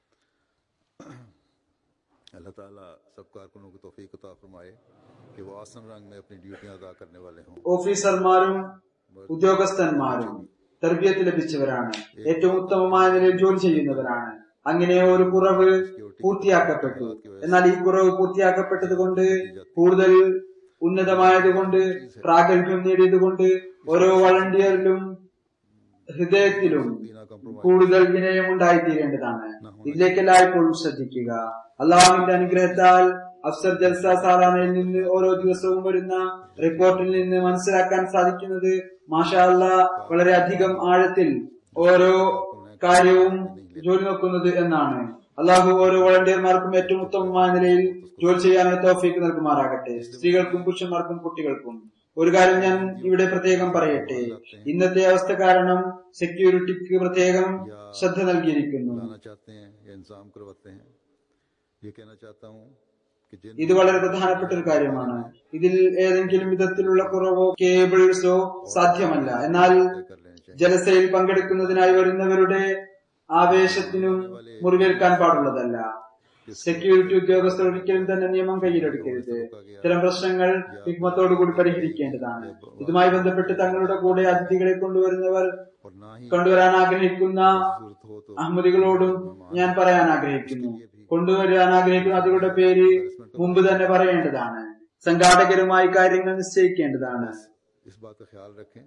अल्लाह ताला सब कारकुनों को तोफ़ी अता फरमाए कि वो आसन रंग में अपनी ड्यूटियां अदा करने वाले हों ഓഫീസർമാരും ഉദ്യോഗസ്ഥന്മാരും തർബിയത്ത് ലഭിച്ചവരാണ് ഏറ്റവും ഉത്തമമായ നിലയിൽ ജോലി ചെയ്യുന്നവരാണ് അങ്ങനെ ഒരു കുറവ് പൂർത്തിയാക്കപ്പെട്ടു എന്നാൽ ഈ കുറവ് പൂർത്തിയാക്കപ്പെട്ടത് കൊണ്ട് കൂടുതൽ ഉന്നതമായതുകൊണ്ട് പ്രാഗൽഭ്യം നേടിയതുകൊണ്ട് ഓരോ വളണ്ടിയറിലും ഹൃദയത്തിലും बिना कंप्रोमाइज കൂടുതൽ വിനയം ഉണ്ടായിത്തീരേണ്ടതാണ് ഇതിലേക്ക് എല്ലായ്പ്പോഴും ശ്രദ്ധിക്കുക അള്ളാഹുവിന്റെ അനുഗ്രഹത്താൽ അഫ്സർ ജൽസ സാറാനയിൽ നിന്ന് ഓരോ ദിവസവും വരുന്ന റിപ്പോർട്ടിൽ നിന്ന് മനസ്സിലാക്കാൻ സാധിക്കുന്നത് മാഷാ അല്ലാ വളരെ അധികം ആഴത്തിൽ ഓരോ കാര്യവും ജോലി നോക്കുന്നത് എന്നാണ് അള്ളാഹു ഓരോ വോളണ്ടിയർമാർക്കും ഏറ്റവും ഉത്തമമായ നിലയിൽ ജോലി ചെയ്യാനുള്ള തോഫീക്ക് നൽകുമാറാകട്ടെ സ്ത്രീകൾക്കും പുരുഷന്മാർക്കും കുട്ടികൾക്കും ഒരു കാര്യം ഞാൻ ഇവിടെ പ്രത്യേകം പറയട്ടെ ഇന്നത്തെ അവസ്ഥ കാരണം സെക്യൂരിറ്റിക്ക് പ്രത്യേകം ശ്രദ്ധ നൽകിയിരിക്കുന്നു लाना चाहते हैं या इंतजाम करवाते हैं ये कहना चाहता हूँ कि जिन ഇത് വളരെ പ്രധാനപ്പെട്ട ഒരു കാര്യമാണ് ഇതിൽ ഏതെങ്കിലും വിധത്തിലുള്ള കുറവോ കേബിൾസോ സാധ്യമല്ല എന്നാൽ कर लेने चाहिए ജലസയിൽ പങ്കെടുക്കുന്നതിനായി വരുന്നവരുടെ ആവേശത്തിനും മുറിവേൽക്കാൻ പാടുള്ളതല്ല സെക്യൂരിറ്റി ഉദ്യോഗസ്ഥർ ഒരിക്കലും തന്നെ നിയമം കയ്യിലെടുക്കരുത് ഇത്തരം പ്രശ്നങ്ങൾ ഹിക്മത്തോടുകൂടി പരിഹരിക്കേണ്ടതാണ് ഇതുമായി ബന്ധപ്പെട്ട് തങ്ങളുടെ കൂടെ അതിഥികളെ കൊണ്ടുവരുന്നവർ और ना ही കൊണ്ടുവരാൻ ആഗ്രഹിക്കുന്ന जरूरत हो तो അഹമ്മദികളോടും ഞാൻ പറയാൻ ആഗ്രഹിക്കുന്നു കൊണ്ടുവരാൻ ആഗ്രഹിക്കുന്ന അതികളുടെ പേര് മുമ്പ് തന്നെ പറയേണ്ടതാണ് സംഘാടകരുമായി കാര്യങ്ങൾ നിശ്ചയിക്കേണ്ടതാണ് इस बात का ख्याल रखें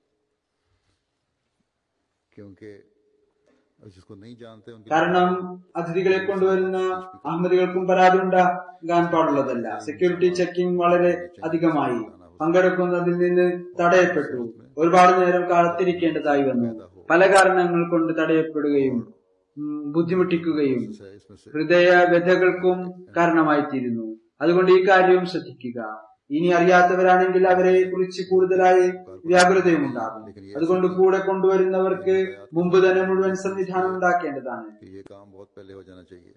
क्योंकि जिसको नहीं जानते उनके കാരണം അതിഥികളെ കൊണ്ടുവരുന്ന അഹമ്മദികൾക്കും പരാതി ഉണ്ടാകാൻ പാടുള്ളതല്ല സെക്യൂരിറ്റി ചെക്കിംഗ് വളരെ അധികമായി പങ്കെടുക്കുന്നതിൽ നിന്ന് തടയപ്പെട്ടു ഒരുപാട് നേരം കാത്തിരിക്കേണ്ടതായി വന്നു പല കാരണങ്ങൾ കൊണ്ട് തടയപ്പെടുകയും ഉം, ബുദ്ധിമുട്ടിക്കുകയും से इसमें से ഹൃദയ വ്യഥകൾക്കും കാരണമായിത്തീരുന്നു അതുകൊണ്ട് ഈ കാര്യവും ശ്രദ്ധിക്കുക ഇനി അറിയാത്തവരാണെങ്കിൽ അവരെ കുറിച്ച് കൂടുതലായി വ്യാകുലതയും ഉണ്ടാകും അതുകൊണ്ട് കൂടെ കൊണ്ടുവരുന്നവർക്ക് മുമ്പ് തന്നെ മുഴുവൻ സംവിധാനം ഉണ്ടാക്കേണ്ടതാണ് कि ये काम बहुत पहले हो जाना चाहिए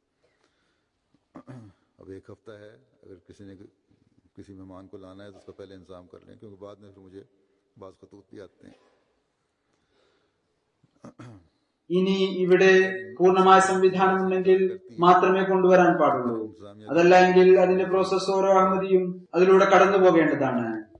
अब एक हफ्ता है अगर किसी ने किसी मेहमान को लाना है तो उसका पहले इंतजाम कर लें क्योंकि बाद में फिर मुझे बाज खतूत भी आते हैं ഇനി ഇവിടെ പൂർണ്ണമായ സംവിധാനം ഉണ്ടെങ്കിൽ മാത്രമേ കൊണ്ടുവരാൻ പാടുള്ളൂ അതല്ല എങ്കിൽ അതിന്റെ പ്രോസസ് ഓരോ അഹമ്മദിയും അതിലൂടെ കടന്നു പോകേണ്ടതാണ്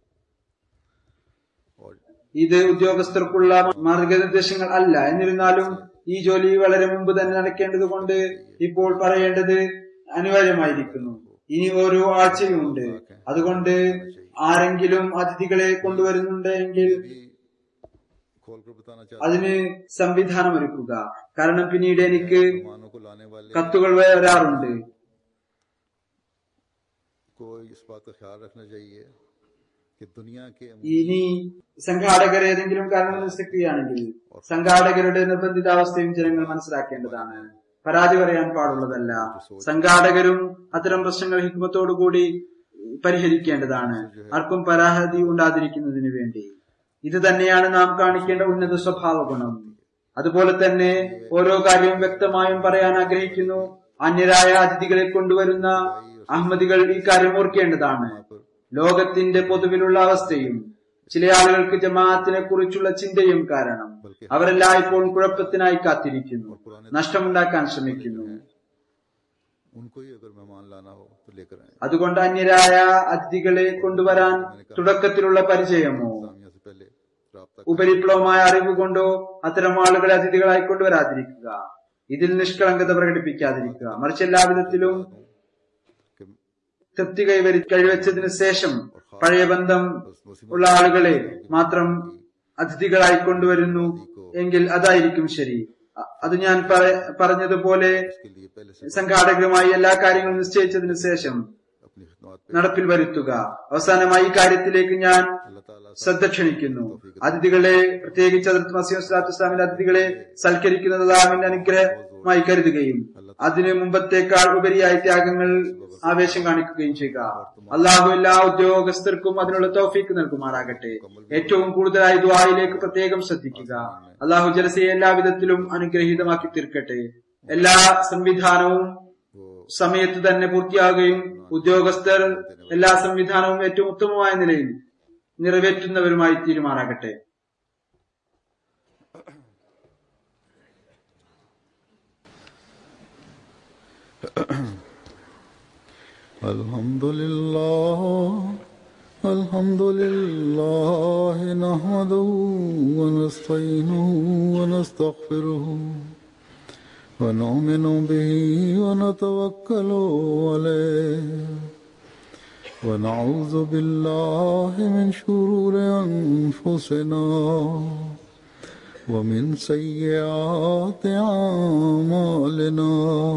और ഇത് ഉദ്യോഗസ്ഥർക്കുള്ള മാർഗനിർദ്ദേശങ്ങൾ അല്ല എന്നിരുന്നാലും ഈ ജോലി വളരെ മുമ്പ് തന്നെ നടക്കേണ്ടത് കൊണ്ട് ഇപ്പോൾ പറയേണ്ടത് അനിവാര്യമായിരിക്കുന്നു ഇനി ഓരോ ആഴ്ചയുമുണ്ട് അതുകൊണ്ട് ആരെങ്കിലും അതിഥികളെ കൊണ്ടുവരുന്നുണ്ടെങ്കിൽ भी खोल कर बताना चाहता അതിന് സംവിധാനമൊരുക്കുക കാരണം പിന്നീട് എനിക്ക് हूं मेहमानों को लाने वाले കത്തുകൾ വരാറുണ്ട് को इस बात का ख्याल रखना चाहिए कि दुनिया के ഇനി സംഘാടകർ ഏതെങ്കിലും കാരണം നിരസിക്കുകയാണെങ്കിൽ സംഘാടകരുടെ നിർബന്ധിതാവസ്ഥയും ജനങ്ങൾ മനസ്സിലാക്കേണ്ടതാണ് പരാതി പറയാൻ പാടുള്ളതല്ല സംഘാടകരും അത്തരം പ്രശ്നങ്ങൾ ഹിക്മത്തോടുകൂടി പരിഹരിക്കേണ്ടതാണ് ആർക്കും പരാതി ഉണ്ടാതിരിക്കുന്നതിന് വേണ്ടി ഇത് തന്നെയാണ് നാം കാണിക്കേണ്ട ഉന്നത സ്വഭാവ ഗുണം അതുപോലെ തന്നെ ഓരോ കാര്യവും വ്യക്തമായും പറയാൻ ആഗ്രഹിക്കുന്നു അന്യരായ അതിഥികളെ കൊണ്ടുവരുന്ന അഹമ്മദികൾ ഈ കാര്യം ഓർക്കേണ്ടതാണ് ലോകത്തിന്റെ പൊതുവിലുള്ള അവസ്ഥയും ചില ആളുകൾക്ക് ജമാഅത്തിനെ കുറിച്ചുള്ള ചിന്തയും കാരണം അവരെല്ലായ്പ്പോഴും കുഴപ്പത്തിനായി കാത്തിരിക്കുന്നു നഷ്ടമുണ്ടാക്കാൻ ശ്രമിക്കുന്നു उनको ही अगर मेहमान लाना हो तो लेकर आए അതുകൊണ്ട് അന്യരായ അതിഥികളെ കൊണ്ടുവരാൻ തുടക്കത്തിലുള്ള പരിചയമോ सामिया से पहले रबता ഉപരിപ്ലവമായ അറിവ് കൊണ്ടോ അത്തരം ആളുകളെ അതിഥികളായി കൊണ്ടുവരാതിരിക്കുക ഇതിൽ നിഷ്കളങ്കത പ്രകടിപ്പിക്കാതിരിക്കുക മറിച്ച് എല്ലാ വിധത്തിലും कि തൃപ്തി കൈവരി കഴിവച്ചതിന് ശേഷം പഴയ ബന്ധം ഉള്ള ആളുകളെ മാത്രം അതിഥികളായി കൊണ്ടുവരുന്നു എങ്കിൽ അതായിരിക്കും ശരി അ- അത് ഞാൻ പറ- പറഞ്ഞതുപോലെ उसके लिए पहले से സംഘാടകരുമായി എല്ലാ കാര്യങ്ങളും നിശ്ചയിച്ചതിന് ശേഷം अपनी खिदमत पे നടപ്പിൽ വരുത്തുക അവസാനമായി ഈ കാര്യത്തിലേക്ക് ഞാൻ अल्लाह ताला ശ്രദ്ധ ക്ഷണിക്കുന്നു അതിഥികളെ പ്രത്യേകിച്ച് അതിർത്ത് മസീം സ്വലാത്തു ഇസ്ലാമിന്റെ അതിഥികളെ സൽക്കരിക്കുന്നത് അള്ളാഹുവിന്റെ അനുഗ്രഹമായി കരുതുകയും അതിന് മുമ്പത്തേക്കാൾ ഉപരിയായി ത്യാഗങ്ങൾ ആവേശം കാണിക്കുകയും ചെയ്യുക അള്ളാഹു എല്ലാ ഉദ്യോഗസ്ഥർക്കും അതിനുള്ള തോഫീക്ക് നൽകുമാറാകട്ടെ ഏറ്റവും കൂടുതലായി ദ്വായിലേക്ക് പ്രത്യേകം ശ്രദ്ധിക്കുക അള്ളാഹു ജലസയെ എല്ലാ വിധത്തിലും അനുഗ്രഹീതമാക്കി തീർക്കട്ടെ എല്ലാ സംവിധാനവും वो സമയത്ത് തന്നെ പൂർത്തിയാകുകയും ഉദ്യോഗസ്ഥർ എല്ലാ സംവിധാനവും ഏറ്റവും ഉത്തമമായ നിലയിൽ നിറവേറ്റുന്നവരുമായി തീരുമാറാകട്ടെ الحمد لله الحمد لله نحمده ونستعينه ونستغفره ونؤمن به ونتوكل عليه ونعوذ بالله من شرور أنفسنا ومن سيئات أعمالنا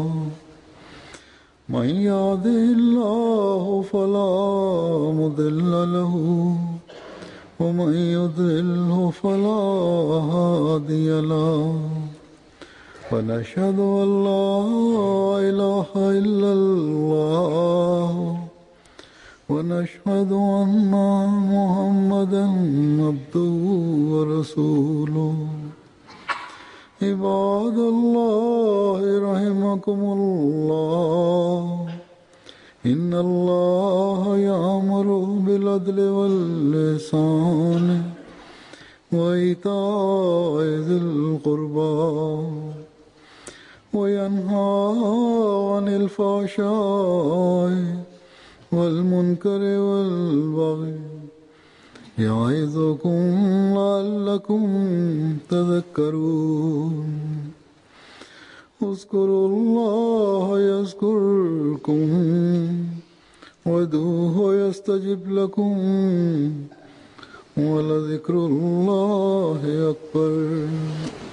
من يهده الله فلا مضل له ومن يضلله فلا هادي له ونشهد أن لا إله إلا الله ونشهد أن محمدا عبده ورسوله عباد الله رحمكم الله إن الله يأمر بالعدل واللسان وإيتاء ذي القربى وينهى عن الفحشاء والمنكر والبغي يعظكم لعلكم تذكرون اذكروا الله يذكركم وادعوه يستجب لكم ولذكر الله أكبر